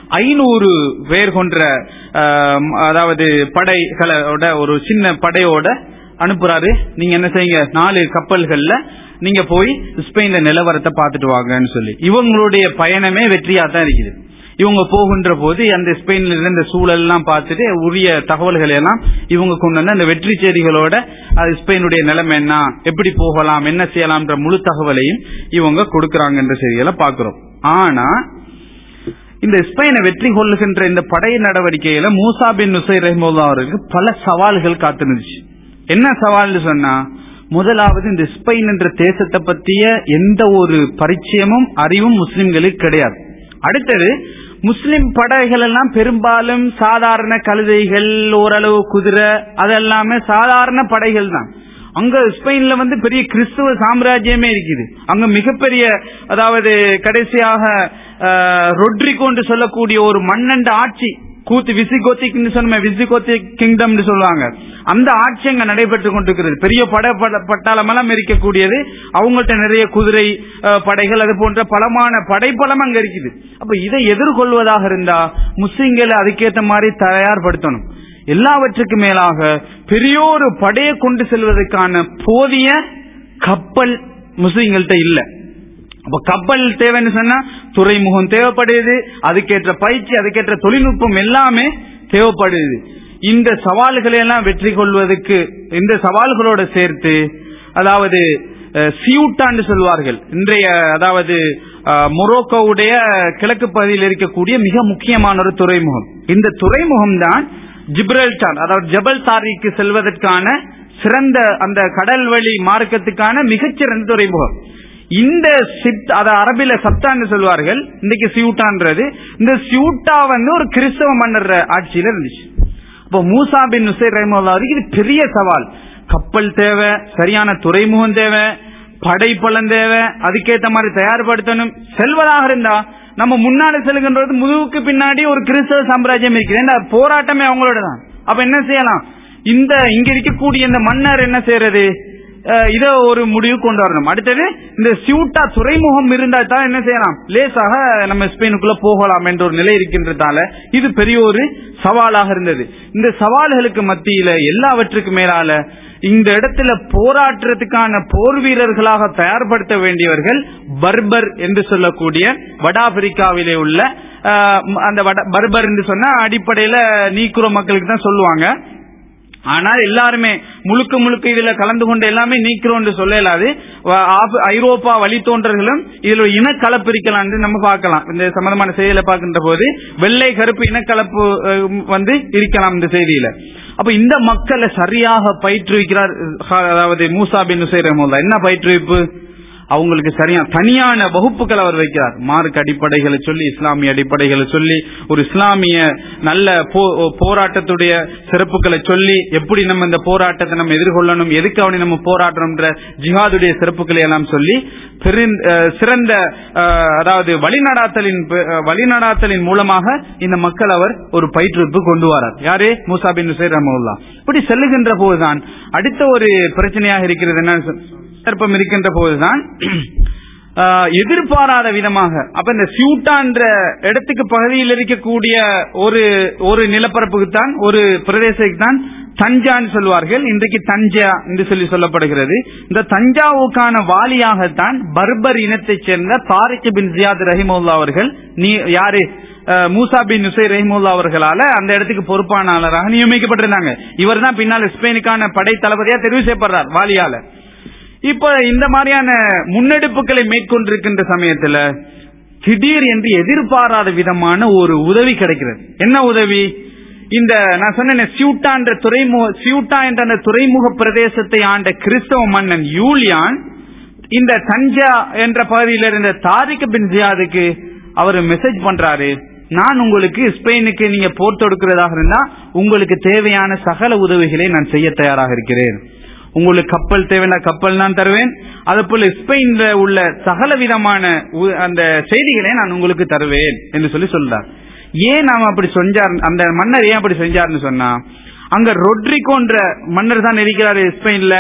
ஐநூறு பேர் கொன்ற ஆஹ், அதாவது படைகளோட ஒரு சின்ன படையோட அனுப்புறாரு நீங்க என்ன செய்யுங்க நாலு கப்பல்கள்ல நீங்க போய் ஸ்பெயின்ல நிலவரத்தை பார்த்துட்டு வாங்கன்னு சொல்லி இவங்களுடைய பயணமே வெற்றியா தான் இருக்குது இவங்க போகின்ற போது அந்த ஸ்பெயின்ல இருந்த சூழல் எல்லாம் பார்த்துட்டு உரிய தகவல்களை எல்லாம் இவங்க கொண்டு வந்து அந்த வெற்றி செய்திகளோட அது ஸ்பெயினுடைய நிலைமை என்ன எப்படி போகலாம் என்ன செய்யலாம்ன்ற முழு தகவலையும் இவங்க கொடுக்கறாங்கன்ற செய்திகளை பார்க்கிறோம் ஆனா இந்த ஸ்பெயினை வெற்றி கொள்ளுகின்ற இந்த படை நடவடிக்கையில மூசா பின் நுசை ரஹ்முல்லா அவருக்கு பல சவால்கள் காத்திருந்துச்சு என்ன சவால்னு சொன்னா முதலாவது இந்த ஸ்பெயின் என்ற தேசத்தை பத்திய எந்த ஒரு பரிச்சயமும் அறிவும் முஸ்லிம்களுக்கு கிடையாது அடுத்தது முஸ்லிம் படைகள் எல்லாம் பெரும்பாலும் சாதாரண கழுதைகள் ஓரளவு குதிரை அதெல்லாமே சாதாரண படைகள் தான் அங்க ஸ்பெயின்ல வந்து பெரிய கிறிஸ்துவ சாம்ராஜ்யமே இருக்குது அங்க மிகப்பெரிய அதாவது கடைசியாக அஹ், ரொட்ரிகோ என்று சொல்லக்கூடிய ஒரு மன்னண்ட ஆட்சி கூத்து விசிகோத்திக்னு சொன்ன விசிகோத்திக் கிங்டம்னு சொல்லுவாங்க அந்த ஆட்சி அங்க நடைபெற்று கொண்டிருக்கிறது பெரிய பட பட- பட்டாளமெல்லாம் இருக்கக்கூடியது அவங்கள்ட்ட நிறைய குதிரை அஹ், படைகள் அது போன்ற பலமான படைப்பலம் அங்க இருக்குது அப்ப இதை எதிர்கொள்வதாக இருந்தா முஸ்லிம்களை அதுக்கேற்ற மாதிரி தயார்படுத்தணும் எல்லாவற்றுக்கும் மேலாக பெரியோரு படையை கொண்டு செல்வதற்கான போதிய கப்பல் முஸ்லிம்கள்ட்ட இல்ல அப்ப கப்பல் தேவைன்னு சொன்னா துறைமுகம் தேவைப்படுது அதுக்கேற்ற பயிற்சி அதுக்கேற்ற தொழில்நுட்பம் எல்லாமே தேவைப்படுது இந்த சவால்களை எல்லாம் வெற்றி கொள்வதற்கு இந்த சவால்களோட சேர்த்து அதாவது அஹ், சியூட்டான்னு சொல்வார்கள் இன்றைய அதாவது அஹ், மொரோக்கோவுடைய கிழக்கு பகுதியில் இருக்கக்கூடிய மிக முக்கியமான ஒரு துறைமுகம் இந்த துறைமுகம் தான் ஜிப்ரல்டார் அதாவது ஜபல் தாரிக்கு செல்வதற்கான சிறந்த அந்த கடல் வழி மார்க்கத்துக்கான மிகச்சிறந்த துறைமுகம் இந்த சிப் அத அரபில சப்தான்னு சொல்வார்கள் இன்னைக்கு சியூட்டான்றது இந்த சியூட்டா வந்து ஒரு கிறிஸ்தவ மன்னர் ஆட்சியில இருந்துச்சு இப்போ மூசா பின் நுசைர் ரஹ்மத்துல்லாஹி இது பெரிய சவால் கப்பல் தேவை சரியான துறைமுகம் தேவை படைப்பலம் தேவை அதுக்கேத்த மாதிரி தயார்படுத்தணும் செல்வதாக இருந்தா நம்ம முன்னாடி செல்கின்றது முதுகுக்கு பின்னாடி ஒரு கிறிஸ்தவ சாம்ராஜ்யம் இருக்குது ஏன்னா போராட்டமே அவங்களோட தான் அப்ப என்ன செய்யலாம் இந்த இங்க இருக்கக்கூடிய இந்த மன்னர் என்ன செய்யறது அஹ் இத ஒரு முடிவு கொண்டு வரணும் அடுத்தது இந்த சியூட்டா துறைமுகம் இருந்தா தான் என்ன செய்யலாம் லேசாக நம்ம ஸ்பெயினுக்குள்ள போகலாம் என்ற ஒரு நிலை இருக்கின்றதால இது பெரிய ஒரு சவாலாக இருந்தது இந்த சவால்களுக்கு மத்தியில எல்லாவற்றுக்கும் மேலால இந்த இடத்துல போராட்டத்துக்கான போர் வீரர்களாக தயார்படுத்த வேண்டியவர்கள் பர்பர் என்று சொல்லக்கூடிய வட ஆப்பிரிக்காவிலே உள்ள அஹ், அந்த வட பர்பர் என்று சொன்னா அடிப்படையில நீக்குற மக்களுக்கு தான் சொல்லுவாங்க ஆனால் எல்லாருமே முழுக்க முழுக்க இதுல கலந்து கொண்டு எல்லாமே நீக்கிறோம் என்று சொல்ல இயலாது வ- ஆப்- ஐரோப்பா வழித்தோன்றர்களும் இதுல ஒரு இனக்கலப்பு இருக்கலாம் என்று நம்ம பார்க்கலாம் இந்த சம்பந்தமான செய்தியில பார்க்கின்ற போது வெள்ளை கருப்பு இனக்கலப்பு அஹ், வந்து இருக்கலாம் இந்த செய்தியில அப்ப இந்த மக்களை சரியாக பயிற்றுவிக்கிறார் அஹ், அதாவது மூசா பின் நுசைர் ரஹ்மத்துல்லாஹ். என்ன பயிற்றுவிப்பு அவங்களுக்கு சரியா தனியான வகுப்புகள் அவர் வைக்கிறார் மார்க் அடிப்படைகளை சொல்லி இஸ்லாமிய அடிப்படைகளை சொல்லி ஒரு இஸ்லாமிய நல்ல போ- போராட்டத்துடைய சிறப்புகளை சொல்லி எப்படி நம்ம இந்த போராட்டத்தை நம்ம எதிர்கொள்ளணும் எதுக்கு அவனை நம்ம போராட்டணும்ன்ற ஜிஹாதுடைய சிறப்புகளை எல்லாம் சொல்லி பெருந்- அஹ் சிறந்த அஹ், அதாவது வழிநடாத்தலின் பெ- அஹ், வழிநடாத்தலின் மூலமாக இந்த மக்கள் அவர் ஒரு பயிற்றுவிப்பு கொண்டு வரார் யாரு மூசா பின் நுசைர் ரஹ்மத்துல்லாஹ் இப்படி செல்லுகின்ற போதுதான் அடுத்த ஒரு பிரச்சனையாக இருக்கிறது என்ன சந்தர்ப்பம் இருக்கின்ற போதுதான் ஆஹ், எதிர்பாராத விதமாக அப்ப இந்த சியூட்டான்ற இடத்துக்கு பகுதியில் இருக்கக்கூடிய ஒரு ஒரு நிலப்பரப்புக்கு தான் ஒரு பிரதேசத்துக்கு தான் தஞ்சான்னு சொல்வார்கள் இன்றைக்கு தஞ்சா என்று சொல்லி சொல்லப்படுகிறது இந்த தஞ்சாவுக்கான வாலியாகத்தான் பர்பர் இனத்தைச் சேர்ந்த தாரிக் பின் ஜியாத் ரஹிமுல்லா அவர்கள் நீ யாரு அஹ், மூசா பின் நுசை ரஹிமுல்லா அவர்களால அந்த இடத்துக்கு பொறுப்பானாளராக நியமிக்கப்பட்டிருந்தாங்க இவர் தான் பின்னால் ஸ்பெயினுக்கான படை தளபதியா தெரிவு செய்யப்படுறார் வாலியால இப்ப இந்த மாதிரியான முன்னெடுப்புகளை மேற்கொண்டிருக்கின்ற சமயத்துல திடீர் என்று எதிர்பாராத விதமான ஒரு உதவி கிடைக்கிறது என்ன உதவி இந்த நான் சொன்னேன் சியூட்டா என்ற துறைமுக சியூட்டா என்ற அந்த துறைமுக பிரதேசத்தை ஆண்ட கிறிஸ்தவ மன்னன் யூலியான் இந்த தஞ்சா என்ற பகுதியில் இருந்த தாரிக் பின் ஜியாதுக்கு அவர் மெசேஜ் பண்றாரு நான் உங்களுக்கு ஸ்பெயினுக்கு நீங்க போர் தொடுக்கிறதாக இருந்தா உங்களுக்கு தேவையான சகல உதவிகளை நான் செய்ய தயாராக இருக்கிறேன் உங்களுக்கு கப்பல் தேவைன்னா கப்பல் நான் தருவேன் அதே போல ஸ்பெயின்ல உள்ள சகல விதமான உ- அந்த செய்திகளை நான் உங்களுக்கு தருவேன் என்று சொல்லி சொல்றார் ஏன் நாம அப்படி செஞ்சார் அந்த மன்னர் ஏன் அப்படி செஞ்சார்னு சொன்னா அங்க ரொட்ரிகோன்ற மன்னர் தான் இருக்கிறாரு ஸ்பெயின்ல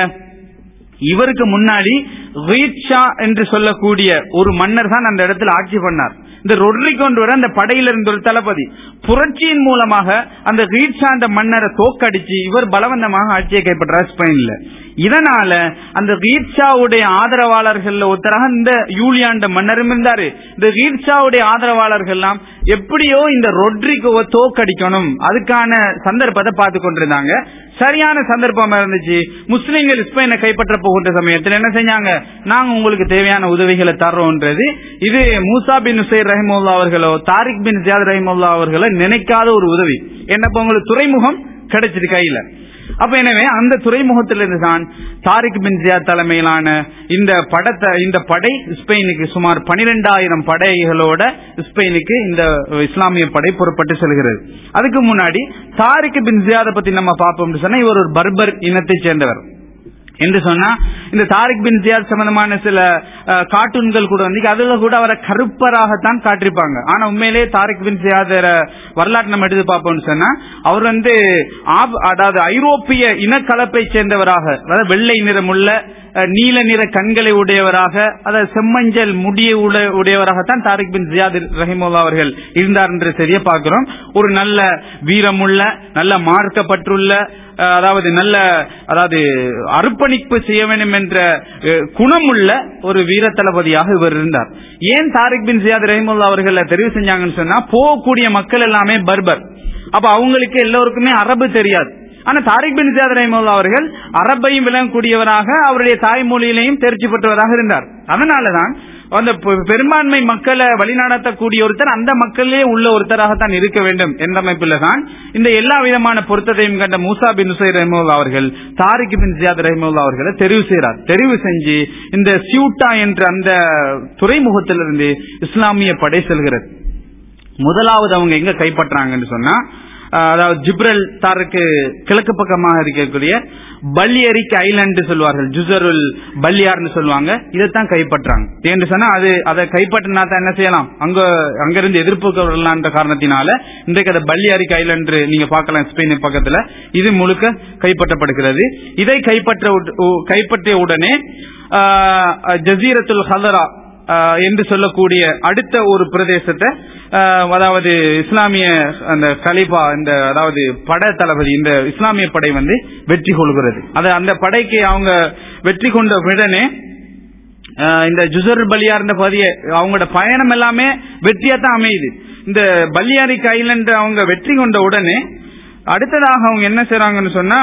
இவருக்கு முன்னாடி ரீட்ஷா என்று சொல்லக்கூடிய ஒரு மன்னர் தான் அந்த இடத்துல ஆட்சி பண்ணார் இந்த ரொட்ரிகோன்றவர் அந்த படையில இருந்த ஒரு தளபதி புரட்சியின் மூலமாக அந்த ரீட்சாண்ட மன்னரை தோக்கடிச்சு இவர் பலவந்தமாக ஆட்சியை கைப்பற்றார் ஸ்பெயின்ல இதனால அந்த ரீட்சாவுடைய ஆதரவாளர்கள் ஒருத்தராக இந்த யூலியாண்ட மன்னரும் இருந்தாரு இந்த ரீட்சாவுடைய ஆதரவாளர்கள் எல்லாம் எப்படியோ இந்த ரொட்ரிகோவை தோக்கடிக்கணும் அதுக்கான சந்தர்ப்பத்தை பார்த்து கொண்டிருந்தாங்க சரியான சந்தர்ப்பமா இருந்துச்சு முஸ்லிம்கள் ஸ்பெயினை கைப்பற்ற போகின்ற சமயத்தில் என்ன செஞ்சாங்க நாங்க உங்களுக்கு தேவையான உதவிகளை தர்றோம்ன்றது இது மூசா பின் உசைர் ரஹிமுல்லா அவர்களோ தாரிக் பின் ஜியாத் ரஹிமுல்லா அவர்களோ நினைக்காத ஒரு உதவி என்னப்ப உங்களுக்கு துறைமுகம் கிடைச்சிட்டு கையில அப்ப எனவே அந்த துறைமுகத்திலிருந்து தான் தாரிக் பின் ஜியாத் தலைமையிலான இந்த படத்தை இந்த படை ஸ்பெயினுக்கு சுமார் பனிரெண்டாயிரம் படைகளோட ஸ்பெயினுக்கு இந்த இஸ்லாமிய படை புறப்பட்டு செல்கிறது அதுக்கு முன்னாடி தாரிக் பின் ஜியாத பத்தி நம்ம பார்ப்போம் சொன்னா இவர் ஒரு பர்பர் இனத்தை சேர்ந்தவர் என்று சொன்னா இந்த தாரிக் பின் ஜியாத் சம்பந்தமான சில கார்ட்டூன்கள் கூட வந்து அதுல கூட அவரை கருப்பராகத்தான் காட்டிருப்பாங்க ஆனா உண்மையிலே தாரிக் பின் ஜியாத் வரலாற்று நம்ம எடுத்து பார்ப்போம்னு சொன்னா அவர் வந்து அதாவது ஐரோப்பிய இனக்கலப்பை சேர்ந்தவராக அதாவது வெள்ளை நிறமுள்ள நீல நிற கண்களை உடையவராக அதாவது செம்மஞ்சள் முடிய உடையவராகத்தான் தாரிக் பின் ஜியாத் ரஹிமுல்லா அவர்கள் இருந்தார் என்ற செய்தியை பார்க்கிறோம் ஒரு நல்ல வீரமுள்ள நல்ல மார்க்கப்பட்டுள்ள அதாவது நல்ல அதாவது அர்ப்பணிப்பு செய்ய வேண்டும் என்ற குணமுள்ள ஒரு வீர தளபதியாக இவர் இருந்தார் ஏன் தாரிக் பின் ஜியாத் ரஹிமுல்லா அவர்கள் தெரிவு செஞ்சாங்கன்னு சொன்னா போகக்கூடிய மக்கள் எல்லாமே பர்பர் அப்ப அவங்களுக்கு எல்லோருக்குமே அரபு தெரியாது ஆனா தாரிக் பின் ஜியாத் ரஹிமுல்லா அவர்கள் அரபையும் விளங்கக்கூடியவராக அவருடைய தாய்மொழியிலையும் தேர்ச்சி பெற்றவராக இருந்தார் அதனாலதான் அந்த பெரும்பான்மை மக்களை வழிநடத்தக்கூடிய ஒருத்தர் அந்த மக்களிலே உள்ள ஒருத்தராகத்தான் இருக்க வேண்டும் என்ற அமைப்பில் தான் இந்த எல்லா விதமான பொருத்தத்தையும் கண்ட மூசா பின் உசை ரஹிமுல்லா அவர்கள் தாரிக் பின் ஜியாத் ரஹிமுல்லா அவர்களை தெரிவு செய்கிறார் தெரிவு செஞ்சு இந்த சியூட்டா என்ற அந்த துறைமுகத்திலிருந்து இஸ்லாமிய படை செல்கிறது முதலாவது அவங்க எங்க கைப்பற்றாங்கன்னு சொன்னா அதாவது ஜிப்ரல் தாருக்கு கிழக்கு பக்கமாக இருக்கக்கூடிய பல்லியரிக் ஐலண்ட் சொல்வார்கள் ஜுசருல் பல்லியார்னு சொல்லுவாங்க இதைத்தான் கைப்பற்றாங்க என்று சொன்னா அது அதை கைப்பற்றினா தான் என்ன செய்யலாம் அங்க அங்கிருந்து எதிர்ப்பு வரலான்ற காரணத்தினால இன்றைக்கு அதை பல்லியாரிக் ஐலண்ட் நீங்க பார்க்கலாம் ஸ்பெயின் பக்கத்துல இது முழுக்க கைப்பற்றப்படுகிறது இதை கைப்பற்ற கைப்பற்றிய உடனே ஜசீரத்துல் ஹலரா என்று சொல்லக்கூடிய அடுத்த ஒரு பிரதேசத்தை அதாவது இஸ்லாமிய அந்த கலிபா இந்த அதாவது பட தளபதி இந்த இஸ்லாமிய படை வந்து வெற்றி கொள்கிறது அது அந்த படைக்கு அவங்க வெற்றி கொண்ட உடனே இந்த ஜுசர் பலியார் இந்த பகுதியை அவங்களோட பயணம் எல்லாமே வெற்றியா தான் அமையுது இந்த பல்லியாரிக் ஐலண்ட் அவங்க வெற்றி கொண்ட உடனே அடுத்ததாக அவங்க என்ன செய்றாங்கன்னு சொன்னா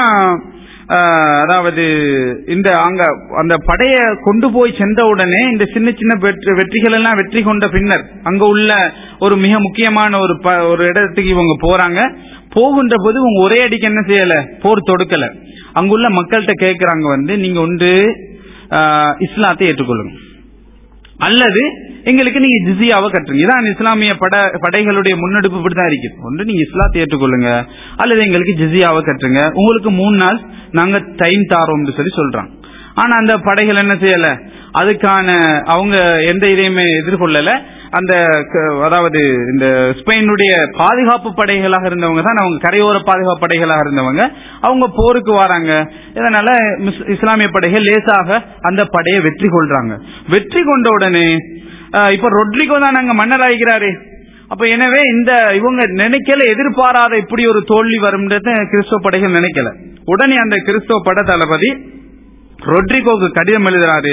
அதாவது இந்த அங்க அந்த படைய கொண்டு போய் சென்ற உடனே இந்த சின்ன சின்ன வெற்றிகள் எல்லாம் வெற்றி கொண்ட பின்னர் அங்க உள்ள ஒரு மிக முக்கியமான ஒரு ஒரு இடத்துக்கு இவங்க போறாங்க போகின்ற போது இவங்க ஒரே அடிக்கு என்ன செய்யல போர் தொடுக்கல அங்குள்ள மக்கள்கிட்ட கேட்கறாங்க வந்து நீங்க ஒன்று இஸ்லாத்தை ஏற்றுக்கொள்ளுங்க அல்லது எங்களுக்கு நீங்க ஜிசியாவை கட்டுறீங்க இதான் இஸ்லாமிய பட படைகளுடைய முன்னெடுப்பு இப்படிதான் இருக்குது ஒன்று நீங்க இஸ்லாத்தை ஏற்றுக்கொள்ளுங்க அல்லது எங்களுக்கு ஜிசியாவை கட்டுருங்க உங்களுக்கு மூணு நாள் நாங்க டைம் தாரோம்னு சொல்லி சொல்றாங்க ஆனா அந்த படைகள் என்ன செய்யல அதுக்கான அவங்க எந்த இதையுமே எதிர்கொள்ளல அந்த அதாவது இந்த ஸ்பெயினுடைய பாதுகாப்பு படைகளாக இருந்தவங்க தான் அவங்க கரையோர பாதுகாப்பு படைகளாக இருந்தவங்க அவங்க போருக்கு வராங்க இதனால இஸ்லாமிய படைகள் லேசாக அந்த படையை வெற்றி கொள்றாங்க வெற்றி கொண்ட உடனே இப்ப ரொட்ரிகோ தான் நாங்க மன்னர் ஆகிறாரு அப்ப எனவே இந்த இவங்க நினைக்கல எதிர்பாராத இப்படி ஒரு தோல்வி வரும்ன்றது கிறிஸ்தவ படைகள் நினைக்கல உடனே அந்த கிறிஸ்தவ பட தளபதி ரொட்ரிகோக்கு கடிதம் எழுதுறாரு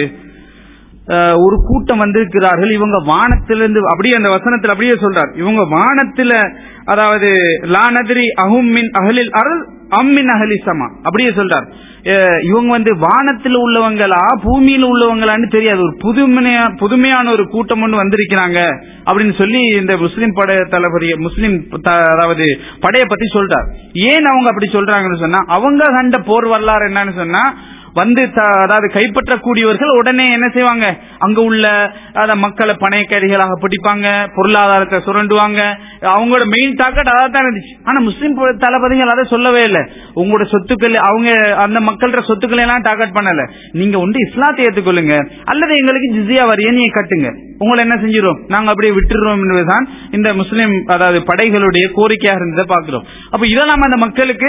ஒரு கூட்டம் வந்திருக்கிறார்கள் இவங்க வானத்திலிருந்து அப்படியே அந்த வசனத்தில் அப்படியே சொல்றார் இவங்க வானத்துல அதாவது லானதிரி அஹுமின் அகலில் அருள் அம்மின் அகலி சமா அப்படியே சொல்றார் இவங்க வந்து வானத்தில் உள்ளவங்களா பூமியில உள்ளவங்களான்னு தெரியாது ஒரு புதுமையா புதுமையான ஒரு கூட்டம் ஒன்று வந்திருக்கிறாங்க அப்படின்னு சொல்லி இந்த முஸ்லிம் படை தளபதி முஸ்லிம் அதாவது படையை பத்தி சொல்றார் ஏன் அவங்க அப்படி சொல்றாங்கன்னு சொன்னா அவங்க கண்ட போர் வரலாறு என்னன்னு சொன்னா வந்து அதாவது கைப்பற்றக்கூடியவர்கள் உடனே என்ன செய்வாங்க அங்க உள்ள மக்களை பணைய கைதிகளாக பிடிப்பாங்க பொருளாதாரத்தை சுரண்டுவாங்க அவங்களோட மெயின் டார்கெட் அதான் தான் இருந்துச்சு ஆனா முஸ்லீம் தளபதிகள் அதை சொல்லவே இல்லை உங்களோட சொத்துக்கள் அவங்க அந்த மக்களோட சொத்துக்களை எல்லாம் டார்கெட் பண்ணல நீங்க ஒன்று இஸ்லாத்தை ஏற்றுக்கொள்ளுங்க அல்லது எங்களுக்கு ஜிசியா வரியை நீங்க கட்டுங்க உங்களை என்ன செஞ்சிடும் நாங்க அப்படியே விட்டுறோம் என்பதுதான் இந்த முஸ்லிம் அதாவது படைகளுடைய கோரிக்கையாக இருந்ததை பாக்குறோம் அப்ப இதெல்லாம் அந்த மக்களுக்கு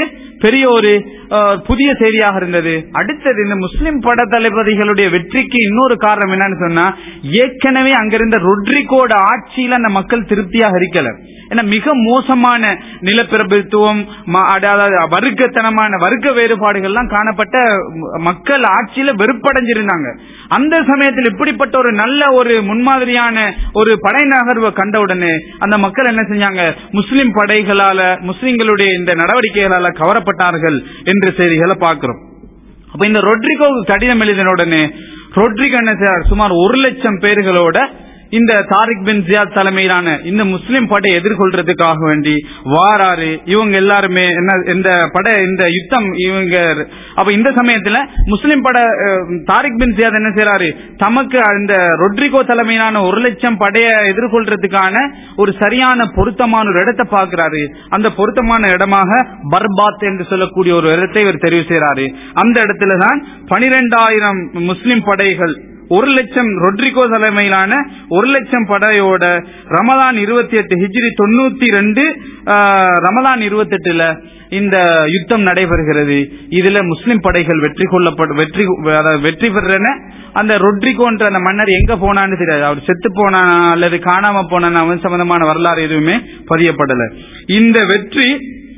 பெரிய ஒரு அஹ், புதிய செய்தியாக இருந்தது அடுத்தது இந்த முஸ்லிம் பட தளபதிகளுடைய வெற்றிக்கு இன்னொரு காரணம் என்னன்னு சொன்னா ஏற்கனவே அங்கிருந்த ரொட்ரிகோட ஆட்சியில அந்த மக்கள் திருப்தியாக இருக்கல ஏன்னா மிக மோசமான நிலப்பிரபுத்துவம் ம- அதாவது வர்க்கத்தனமான வர்க்க வேறுபாடுகள்லாம் காணப்பட்ட ம- மக்கள் ஆட்சியில வெறுப்படைஞ்சிருந்தாங்க அந்த சமயத்தில் இப்படிப்பட்ட ஒரு நல்ல ஒரு முன்மாதிரியான ஒரு படை நகர்வை கண்டவுடனே அந்த மக்கள் என்ன செஞ்சாங்க முஸ்லிம் படைகளால முஸ்லிம்களுடைய இந்த நடவடிக்கைகளால கவரப்பட்டார்கள் என்ற செய்திகளை பார்க்கிறோம் அப்ப இந்த ரொட்ரிகோவுக்கு கடிதம் எழுதின உடனே ரொட்ரிகோ என்ன செய்றார் சுமார் ஒரு லட்சம் பேர்களோட இந்த தாரிக் பின் ஜியாத் தலைமையிலான இந்த முஸ்லிம் படை எதிர்கொள்றதுக்காக வேண்டி வாராரு இவங்க எல்லாருமே என்ன இந்த படை இந்த யுத்தம் இவங்க அப்ப இந்த சமயத்துல முஸ்லிம் படை அஹ், தாரிக் பின் ஜியாத் என்ன செய்றாரு தமக்கு அந்த ரொட்ரிகோ தலைமையிலான ஒரு லட்சம் படையை எதிர்கொள்றதுக்கான ஒரு சரியான பொருத்தமான ஒரு இடத்தை பார்க்கிறாரு அந்த பொருத்தமான இடமாக பர்பாத் என்று சொல்லக்கூடிய ஒரு இடத்தை இவர் தெரிவு செய்றாரு அந்த இடத்துல தான் பனிரெண்டாயிரம் முஸ்லிம் படைகள் ஒரு லட்சம் ரொட்ரிகோ தலைமையிலான ஒரு லட்சம் படையோட ரமலான் இருபத்தி எட்டு ஹிஜ்ரி தொண்ணூத்தி ரெண்டு ரமலான் இருபத்தி எட்டுல இந்த யுத்தம் நடைபெறுகிறது இதுல முஸ்லிம் படைகள் வெற்றி கொள்ளப்பட வெற்றி அதாவது வெற்றி பெறன அந்த ரொட்ரிகோன்ற அந்த மன்னர் எங்க போனான்னு தெரியாது அவர் செத்து போனானா அல்லது காணாம போனானா அவன் சம்பந்தமான வரலாறு எதுவுமே பதியப்படல இந்த வெற்றி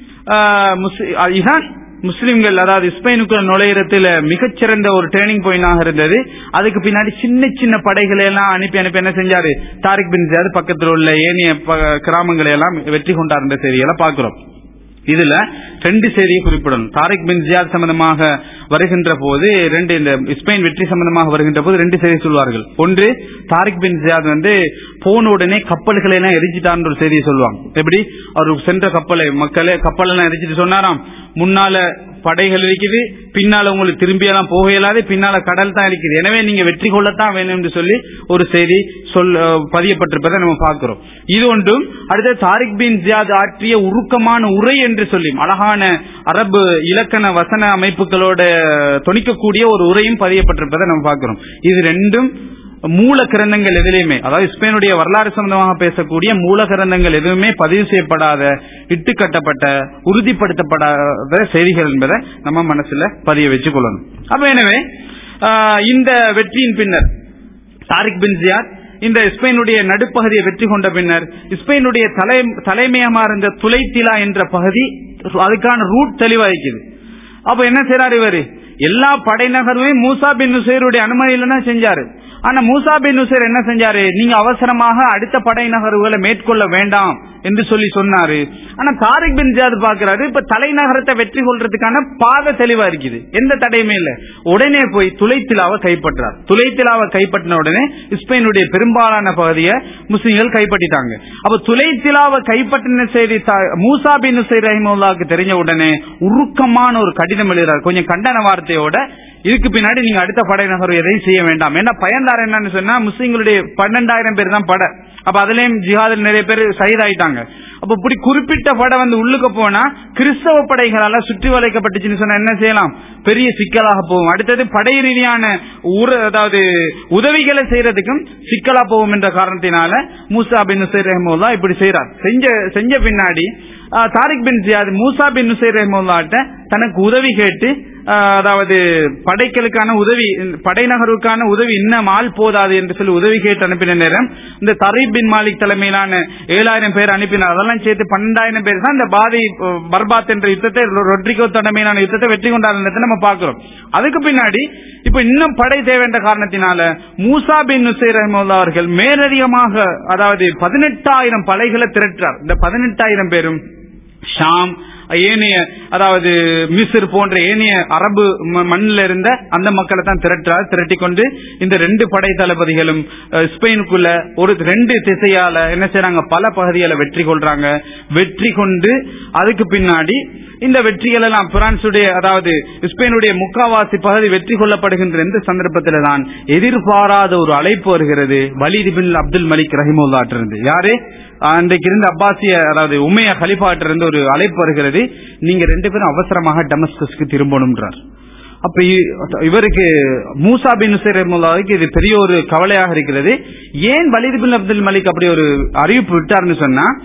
ஆஹ், முஸ்லி- அஹ், இதான் முஸ்லிம்கள் அதாவது ஸ்பெயினுக்குள்ள நுழையிறதுல மிகச்சிறந்த ஒரு ட்ரைனிங் பாயிண்டாக இருந்தது அதுக்கு பின்னாடி சின்ன சின்ன படைகளை எல்லாம் அனுப்பி அனுப்பி என்ன செஞ்சாரு தாரிக் பின் ஜியாத் பக்கத்தில் உள்ள ஏனைய ப- கிராமங்களை எல்லாம் வெற்றி கொண்டார் என்ற செய்திகளை பார்க்கிறோம் இதுல ரெண்டு செய்தியை குறிப்பிடணும் தாரிக் பின் ஜியாத் சம்பந்தமாக வருகின்ற போது ரெண்டு இந்த ஸ்பெயின் வெற்றி சம்பந்தமாக வருகின்ற போது ரெண்டு செய்தி சொல்வார்கள் ஒன்று தாரிக் பின் ஜியாத் வந்து போன உடனே கப்பல்களை எல்லாம் எரிச்சிட்டார்ன்ற ஒரு செய்தியை சொல்லுவாங்க எப்படி அவர் சென்ற கப்பலை மக்களே கப்பல் எல்லாம் எரிச்சிட்டு சொன்னாராம் முன்னால படைகள் இருக்குது பின்னால உங்களுக்கு திரும்பி எல்லாம் போக இயலாது பின்னால கடல் தான் இருக்குது எனவே நீங்க வெற்றி கொள்ளத்தான் வேணும் என்று சொல்லி ஒரு செய்தி சொல் அஹ், பதியப்பட்டிருப்பதை நம்ம பார்க்கிறோம் இது ஒன்றும் அடுத்து தாரிக் பின் ஜியாத் ஆற்றிய உருக்கமான உரை என்று சொல்லி அழகான அரபு இலக்கண வசன அமைப்புகளோட தொனிக்கக்கூடிய ஒரு உரையும் பதியப்பட்டிருப்பதை நம்ம பார்க்கிறோம் இது ரெண்டும் மூல கிரந்தங்கள் எதிலையுமே அதாவது ஸ்பெயினுடைய வரலாறு சம்பந்தமாக பேசக்கூடிய மூல கிரந்தங்கள் எதுவுமே பதிவு செய்யப்படாத இட்டுக்கட்டப்பட்ட உறுதிப்படுத்தப்படாத செய்திகள் என்பதை நம்ம மனசுல பதிய வச்சுக் கொள்ளணும் அப்ப எனவே ஆஹ், இந்த வெற்றியின் பின்னர் தாரிக் பின் ஜியாத் இந்த ஸ்பெயினுடைய நடுப்பகுதியை வெற்றி கொண்ட பின்னர் ஸ்பெயினுடைய தலை தலைமையமா இருந்த துளைத்திலா என்ற பகுதி அதுக்கான ரூட் தெளிவாய்க்குது அப்ப என்ன செய்யறாரு இவரு எல்லா படைநகருமே மூசா பின் நுசைருடைய அனுமதியில தான் செஞ்சாரு ஆனா மூசா பின் நுசைர் என்ன செஞ்சாரு நீங்க அவசரமாக அடுத்த படை நகர்வுகளை மேற்கொள்ள வேண்டாம் என்று சொல்லி சொன்னாரு ஆனா தாரிக் பின் ஜியாத் பாக்குறாரு இப்ப தலைநகரத்தை வெற்றி கொள்றதுக்கான பாதை தெளிவா இருக்குது எந்த தடையுமே இல்ல உடனே போய் துளைத்திலாவை கைப்பற்றார் துளைத்திலாவை கைப்பற்றின உடனே ஸ்பெயினுடைய பெரும்பாலான பகுதியை முஸ்லிம்கள் கைப்பற்றிட்டாங்க அப்ப துளைத்திலாவை கைப்பற்றின செய்தி தா- மூசா பின் நுசைர் ரஹிமுல்லாவுக்கு தெரிஞ்ச உடனே உருக்கமான ஒரு கடிதம் எழுதுறாரு கொஞ்சம் கண்டன வார்த்தையோட இதுக்கு பின்னாடி நீங்க அடுத்த படை நகர் எதையும் செய்ய வேண்டாம் ஏன்னா பயன்தார் என்னன்னு சொன்னா முஸ்லிம்களுடைய பன்னெண்டாயிரம் பேர் தான் படை அப்ப அதுலயும் ஜிஹாதில் நிறைய பேர் சைதாயிட்டாங்க அப்ப இப்படி குறிப்பிட்ட படை வந்து உள்ளுக்கு போனா கிறிஸ்தவ படைகளால சுற்றி வளைக்கப்பட்டுச்சுன்னு சொன்னா என்ன செய்யலாம் பெரிய சிக்கலாக போகும் அடுத்தது படை ரீதியான உர- அதாவது உதவிகளை செய்யறதுக்கும் சிக்கலா போகும் என்ற காரணத்தினால மூசா பின் நுசைர் ரஹமுல்லா இப்படி செய்யறார் செஞ்ச செஞ்ச பின்னாடி ஆஹ், Tariq bin Ziyad Musa bin Nusair ரஹமுல்லாட்ட தனக்கு உதவி கேட்டு ஆஹ், அதாவது படைகளுக்கான உதவி படைநகருக்கான உதவி இன்னும் ஆள் போதாது என்று சொல்லி உதவி கேட்டு அனுப்பின நேரம் இந்த தரீப் பின் மாலிக் தலைமையிலான ஏழாயிரம் பேர் அனுப்பினார் அதெல்லாம் சேர்த்து பன்னெண்டாயிரம் பேர் தான் இந்த பாதி அஹ், பர்பாத் என்ற யுத்தத்தை ரொட்ரிகோ தலைமையிலான யுத்தத்தை வெற்றி கொண்டாடுறதை நம்ம பார்க்கிறோம் அதுக்கு பின்னாடி இப்ப இன்னும் படை தேவை என்ற காரணத்தினால மூசா பின் நுசைர் ரஹமுல்லா அவர்கள் மேலதிகமாக அதாவது பதினெட்டாயிரம் படைகளை திரட்டுறார் இந்த பதினெட்டாயிரம் பேரும் ஷாம் ஏனைய அதாவது மிஸ்ர் போன்ற ஏனைய அரபு ம- மண்ணில் இருந்த அந்த மக்களை தான் திரட்டுறார் திரட்டி கொண்டு இந்த ரெண்டு படை தளபதிகளும் அஹ், ஸ்பெயினுக்குள்ள ஒரு ரெண்டு திசையால என்ன செய்றாங்க பல பகுதிகளை வெற்றி கொள்றாங்க வெற்றி கொண்டு அதுக்கு பின்னாடி இந்த வெற்றிகள் எல்லாம் பிரான்சுடைய அதாவது ஸ்பெயினுடைய முக்காவாசி பகுதி வெற்றி கொள்ளப்படுகின்ற இந்த சந்தர்ப்பத்தில் தான் எதிர்பாராத ஒரு அழைப்பு வருகிறது வலிது பின் அப்துல் மலிக் ரஹிமுல்லாட்டிருந்து யாரு அன்றைக்கு இருந்த அப்பாசிய அதாவது உமைய ஹலிஃபாட்டிருந்து ஒரு அழைப்பு வருகிறது நீங்க ரெண்டு பேரும் அவசரமாக டமஸ்கஸ்க்கு திரும்பணும்ன்றார் அப்ப இ- இவருக்கு மூசா பின் நுசைர் ரஹ்மத்துல்லாஹிக்கு இது பெரிய ஒரு கவலையாக இருக்கிறது ஏன் வலிது பின் அப்துல் மலிக் அப்படி ஒரு அறிவிப்பு விட்டார்னு சொன்னா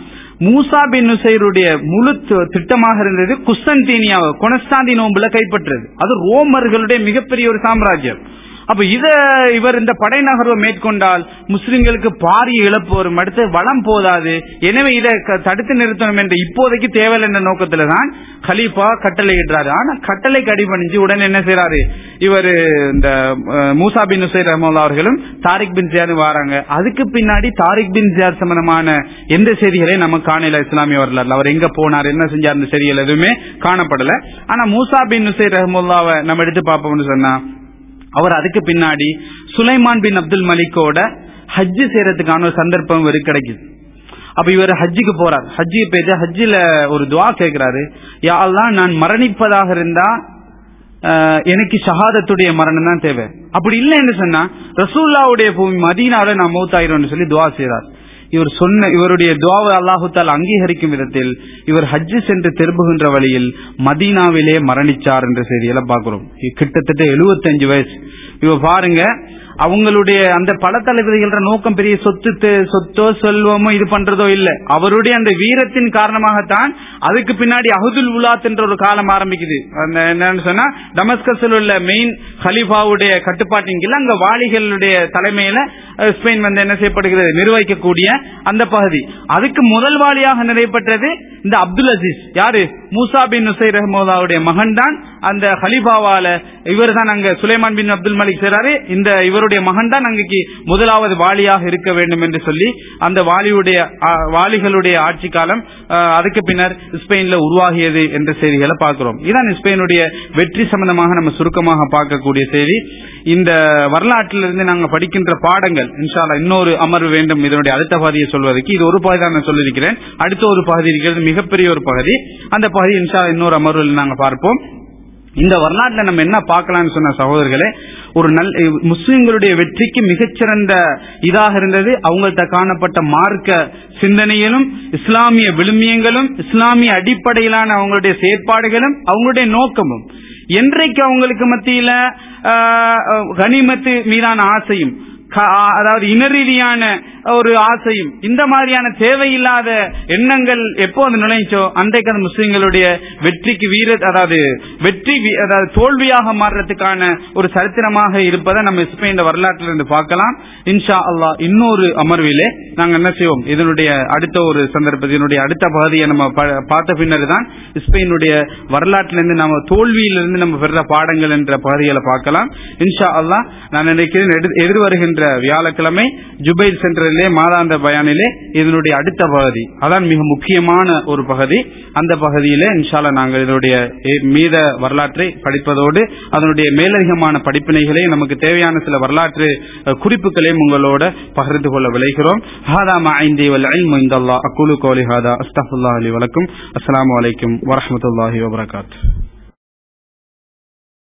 மூசா பின் நுசைருடைய முழு தி- திட்டமாக இருந்தது குஸ்தந்தீனியாவை கொனஸ்டாந்தினோம்புல கைப்பற்றுறது அது ரோமர்களுடைய மிகப்பெரிய ஒரு சாம்ராஜ்யம் அப்ப இத இவர் இந்த படை நகர்வை மேற்கொண்டால் முஸ்லிம்களுக்கு பாரிய இழப்பு வரும் அடுத்து வளம் போதாது எனவே இதை க- தடுத்து நிறுத்தணும் என்ற இப்போதைக்கு தேவையில்லை என்ற நோக்கத்துல தான் கலீஃபா கட்டளையிடுறாரு ஆனா கட்டளைக்கு அடிபணிஞ்சு உடனே என்ன செய்யறாரு இவர் இந்த அஹ், மூசா பின் உசைர் ரஹ்மல்லா அவர்களும் தாரிக் பின் ஜியாத் வராங்க அதுக்கு பின்னாடி தாரிக் பின் ஜியாத் சம்பந்தமான எந்த செய்திகளையும் நம்ம காணல இஸ்லாமிய வரலாறு அவர் எங்க போனார் என்ன செஞ்சார் இந்த செய்திகள் எதுவுமே காணப்படல ஆனா மூசா பின் உசைர் ரஹ்முல்லாவை நம்ம எடுத்து பார்ப்போம்னு சொன்னா அவர் அதுக்கு பின்னாடி சுலைமான் பின் அப்துல் மலிக்கோட ஹஜ்ஜு செய்யறதுக்கான ஒரு சந்தர்ப்பம் இவருக்கு கிடைக்குது அப்ப இவர் ஹஜ்ஜுக்கு போறார் ஹஜ்ஜுக்கு போயிட்டு ஹஜ்ஜில ஒரு துவா கேட்கிறாரு யா அல்லாஹ் நான் மரணிப்பதாக இருந்தா ஆஹ், எனக்கு ஷஹாதத்துடைய மரணம் தான் தேவை அப்படி இல்லைன்னு சொன்னா ரசூல்லாவுடைய பூமி மதீனால நான் மௌத்தாயிரோம்னு சொல்லி துவா செய்றார் இவர் சொன்ன இவருடைய துவாவை அல்லாஹுத்தால் அங்கீகரிக்கும் விதத்தில் இவர் ஹஜ்ஜு சென்று திரும்புகின்ற வழியில் மதீனாவிலே மரணிச்சார் என்ற செய்தியெல்லாம் பார்க்கிறோம் இ- கிட்டத்தட்ட 75 வயசு இவ பாருங்க அவங்களுடைய அந்த பல தலைவர்கள நோக்கம் பெரிய சொத்து தே- சொத்தோ செல்வமோ இது பண்றதோ இல்ல அவருடைய அந்த வீரத்தின் காரணமாகத்தான் அதுக்கு பின்னாடி அஹதுல் உலாத் என்ற ஒரு காலம் ஆரம்பிக்குது அந்த என்னன்னு சொன்னா டமஸ்கஸில் உள்ள மெயின் ஹலீஃபாவுடைய கட்டுப்பாட்டின் கீழ் அங்க வாலிகளுடைய தலைமையில அஹ், ஸ்பெயின் வந்து என்ன செய்யப்படுகிறது நிர்வகிக்கக்கூடிய அந்த பகுதி அதுக்கு முதல் வாலியாக நிறைவேற்றது இந்த அப்துல் அசீஸ் யாரு மூசா பின் நுசை ரஹ்மோல்லாவுடைய மகன் தான் அந்த ஹலீஃபாவால இவர் தான் அங்க சுலைமான் பின் அப்துல் மலிக் செய்றாரு இந்த இவருடைய மகன் தான் அங்கக்கு முதலாவது வாலியாக இருக்க வேண்டும் என்று சொல்லி அந்த வாலியுடைய ஆ, வாலிகளுடைய ஆட்சி காலம் ஆ, அதுக்கு பின்னர் ஸ்பெயின்ல உருவாகியது என்ற செய்திகளை பார்க்கிறோம் இதான் ஸ்பெயினுடைய வெற்றி சம்பந்தமாக நம்ம சுருக்கமாக பார்க்கக்கூடிய செய்தி இந்த வரலாற்றிலிருந்து நாங்க படிக்கின்ற பாடங்கள் இன்ஷால்லா இன்னொரு அமர்வு வேண்டும் இதனுடைய அடுத்த பகுதியை சொல்வதற்கு இது ஒரு பகுதி தான் நான் சொல்லியிருக்கிறேன் அடுத்த ஒரு பகுதி இருக்கிறது மிகப்பெரிய ஒரு பகுதி அந்த பகுதி இன்ஷா இன்னொரு அமர்வில் நாங்க பார்ப்போம் இந்த வரலாற்றுல நம்ம என்ன பார்க்கலாம்னு சொன்ன சகோதரர்களே ஒரு நல் முஸ்லிம்களுடைய வெற்றிக்கு மிகச்சிறந்த இதாக இருந்தது அவங்கள்ட்ட காணப்பட்ட மார்க்க சிந்தனைகளும் இஸ்லாமிய விழுமியங்களும் இஸ்லாமிய அடிப்படையிலான அவங்களுடைய செயற்பாடுகளும் அவங்களுடைய நோக்கமும் என்றைக்கு அவங்களுக்கு மத்தியில ஆஹ், கனிமத்து மீதான ஆசையும் க- அதாவது இனரீதியான ஒரு ஆசையும் இந்த மாதிரியான தேவையில்லாத எண்ணங்கள் எப்போ வந்து நுழைஞ்சோ அன்றைக்கு அந்த முஸ்லிம்களுடைய வெற்றிக்கு வீர அதாவது வெற்றி வி- அதாவது தோல்வியாக மாறுறதுக்கான ஒரு சரித்திரமாக இருப்பதை நம்ம ஸ்பெயின் வரலாற்றிலிருந்து பார்க்கலாம் இன்ஷா அல்லாஹ் இன்னொரு அமர்விலே நாங்க என்ன செய்வோம் இதனுடைய அடுத்த ஒரு சந்தர்ப்பத்தில் இதனுடைய அடுத்த பகுதியை நம்ம ப- பார்த்த பின்னர் தான் ஸ்பெயினுடைய வரலாற்றிலிருந்து நம்ம தோல்வியிலிருந்து நம்ம பெற பாடங்கள் என்ற பகுதிகளை பார்க்கலாம் இன்ஷா அல்லாஹ் நான் நினைக்கிறேன் எதிர்- எதிர்வருகின்ற வியாழக்கிழமை ஜுபைர் சென்டரிலே மாதாந்த பயானிலே இதனுடைய அடுத்த பகுதி அதான் மிக முக்கியமான ஒரு பகுதி அந்த பகுதியிலே இன்ஷால்லா நாங்கள் இதனுடைய எ- மீத வரலாற்றை படிப்பதோடு அதனுடைய மேலதிகமான படிப்பினைகளை நமக்கு தேவையான சில வரலாற்று அஹ், குறிப்புகளையும் உங்களோட பகிர்ந்து கொள்ள விளைகிறோம் ஹாதா ஐந்தி வல் இல்மு இந்தல்லாஹ் அக்குலு கோலி ஹாதா அஸ்தஃபுல்லாஹி வலக்கும் அஸ்ஸலாமு அலைக்கும் வரஹ்மத்துல்லாஹி வபரகாத்துஹு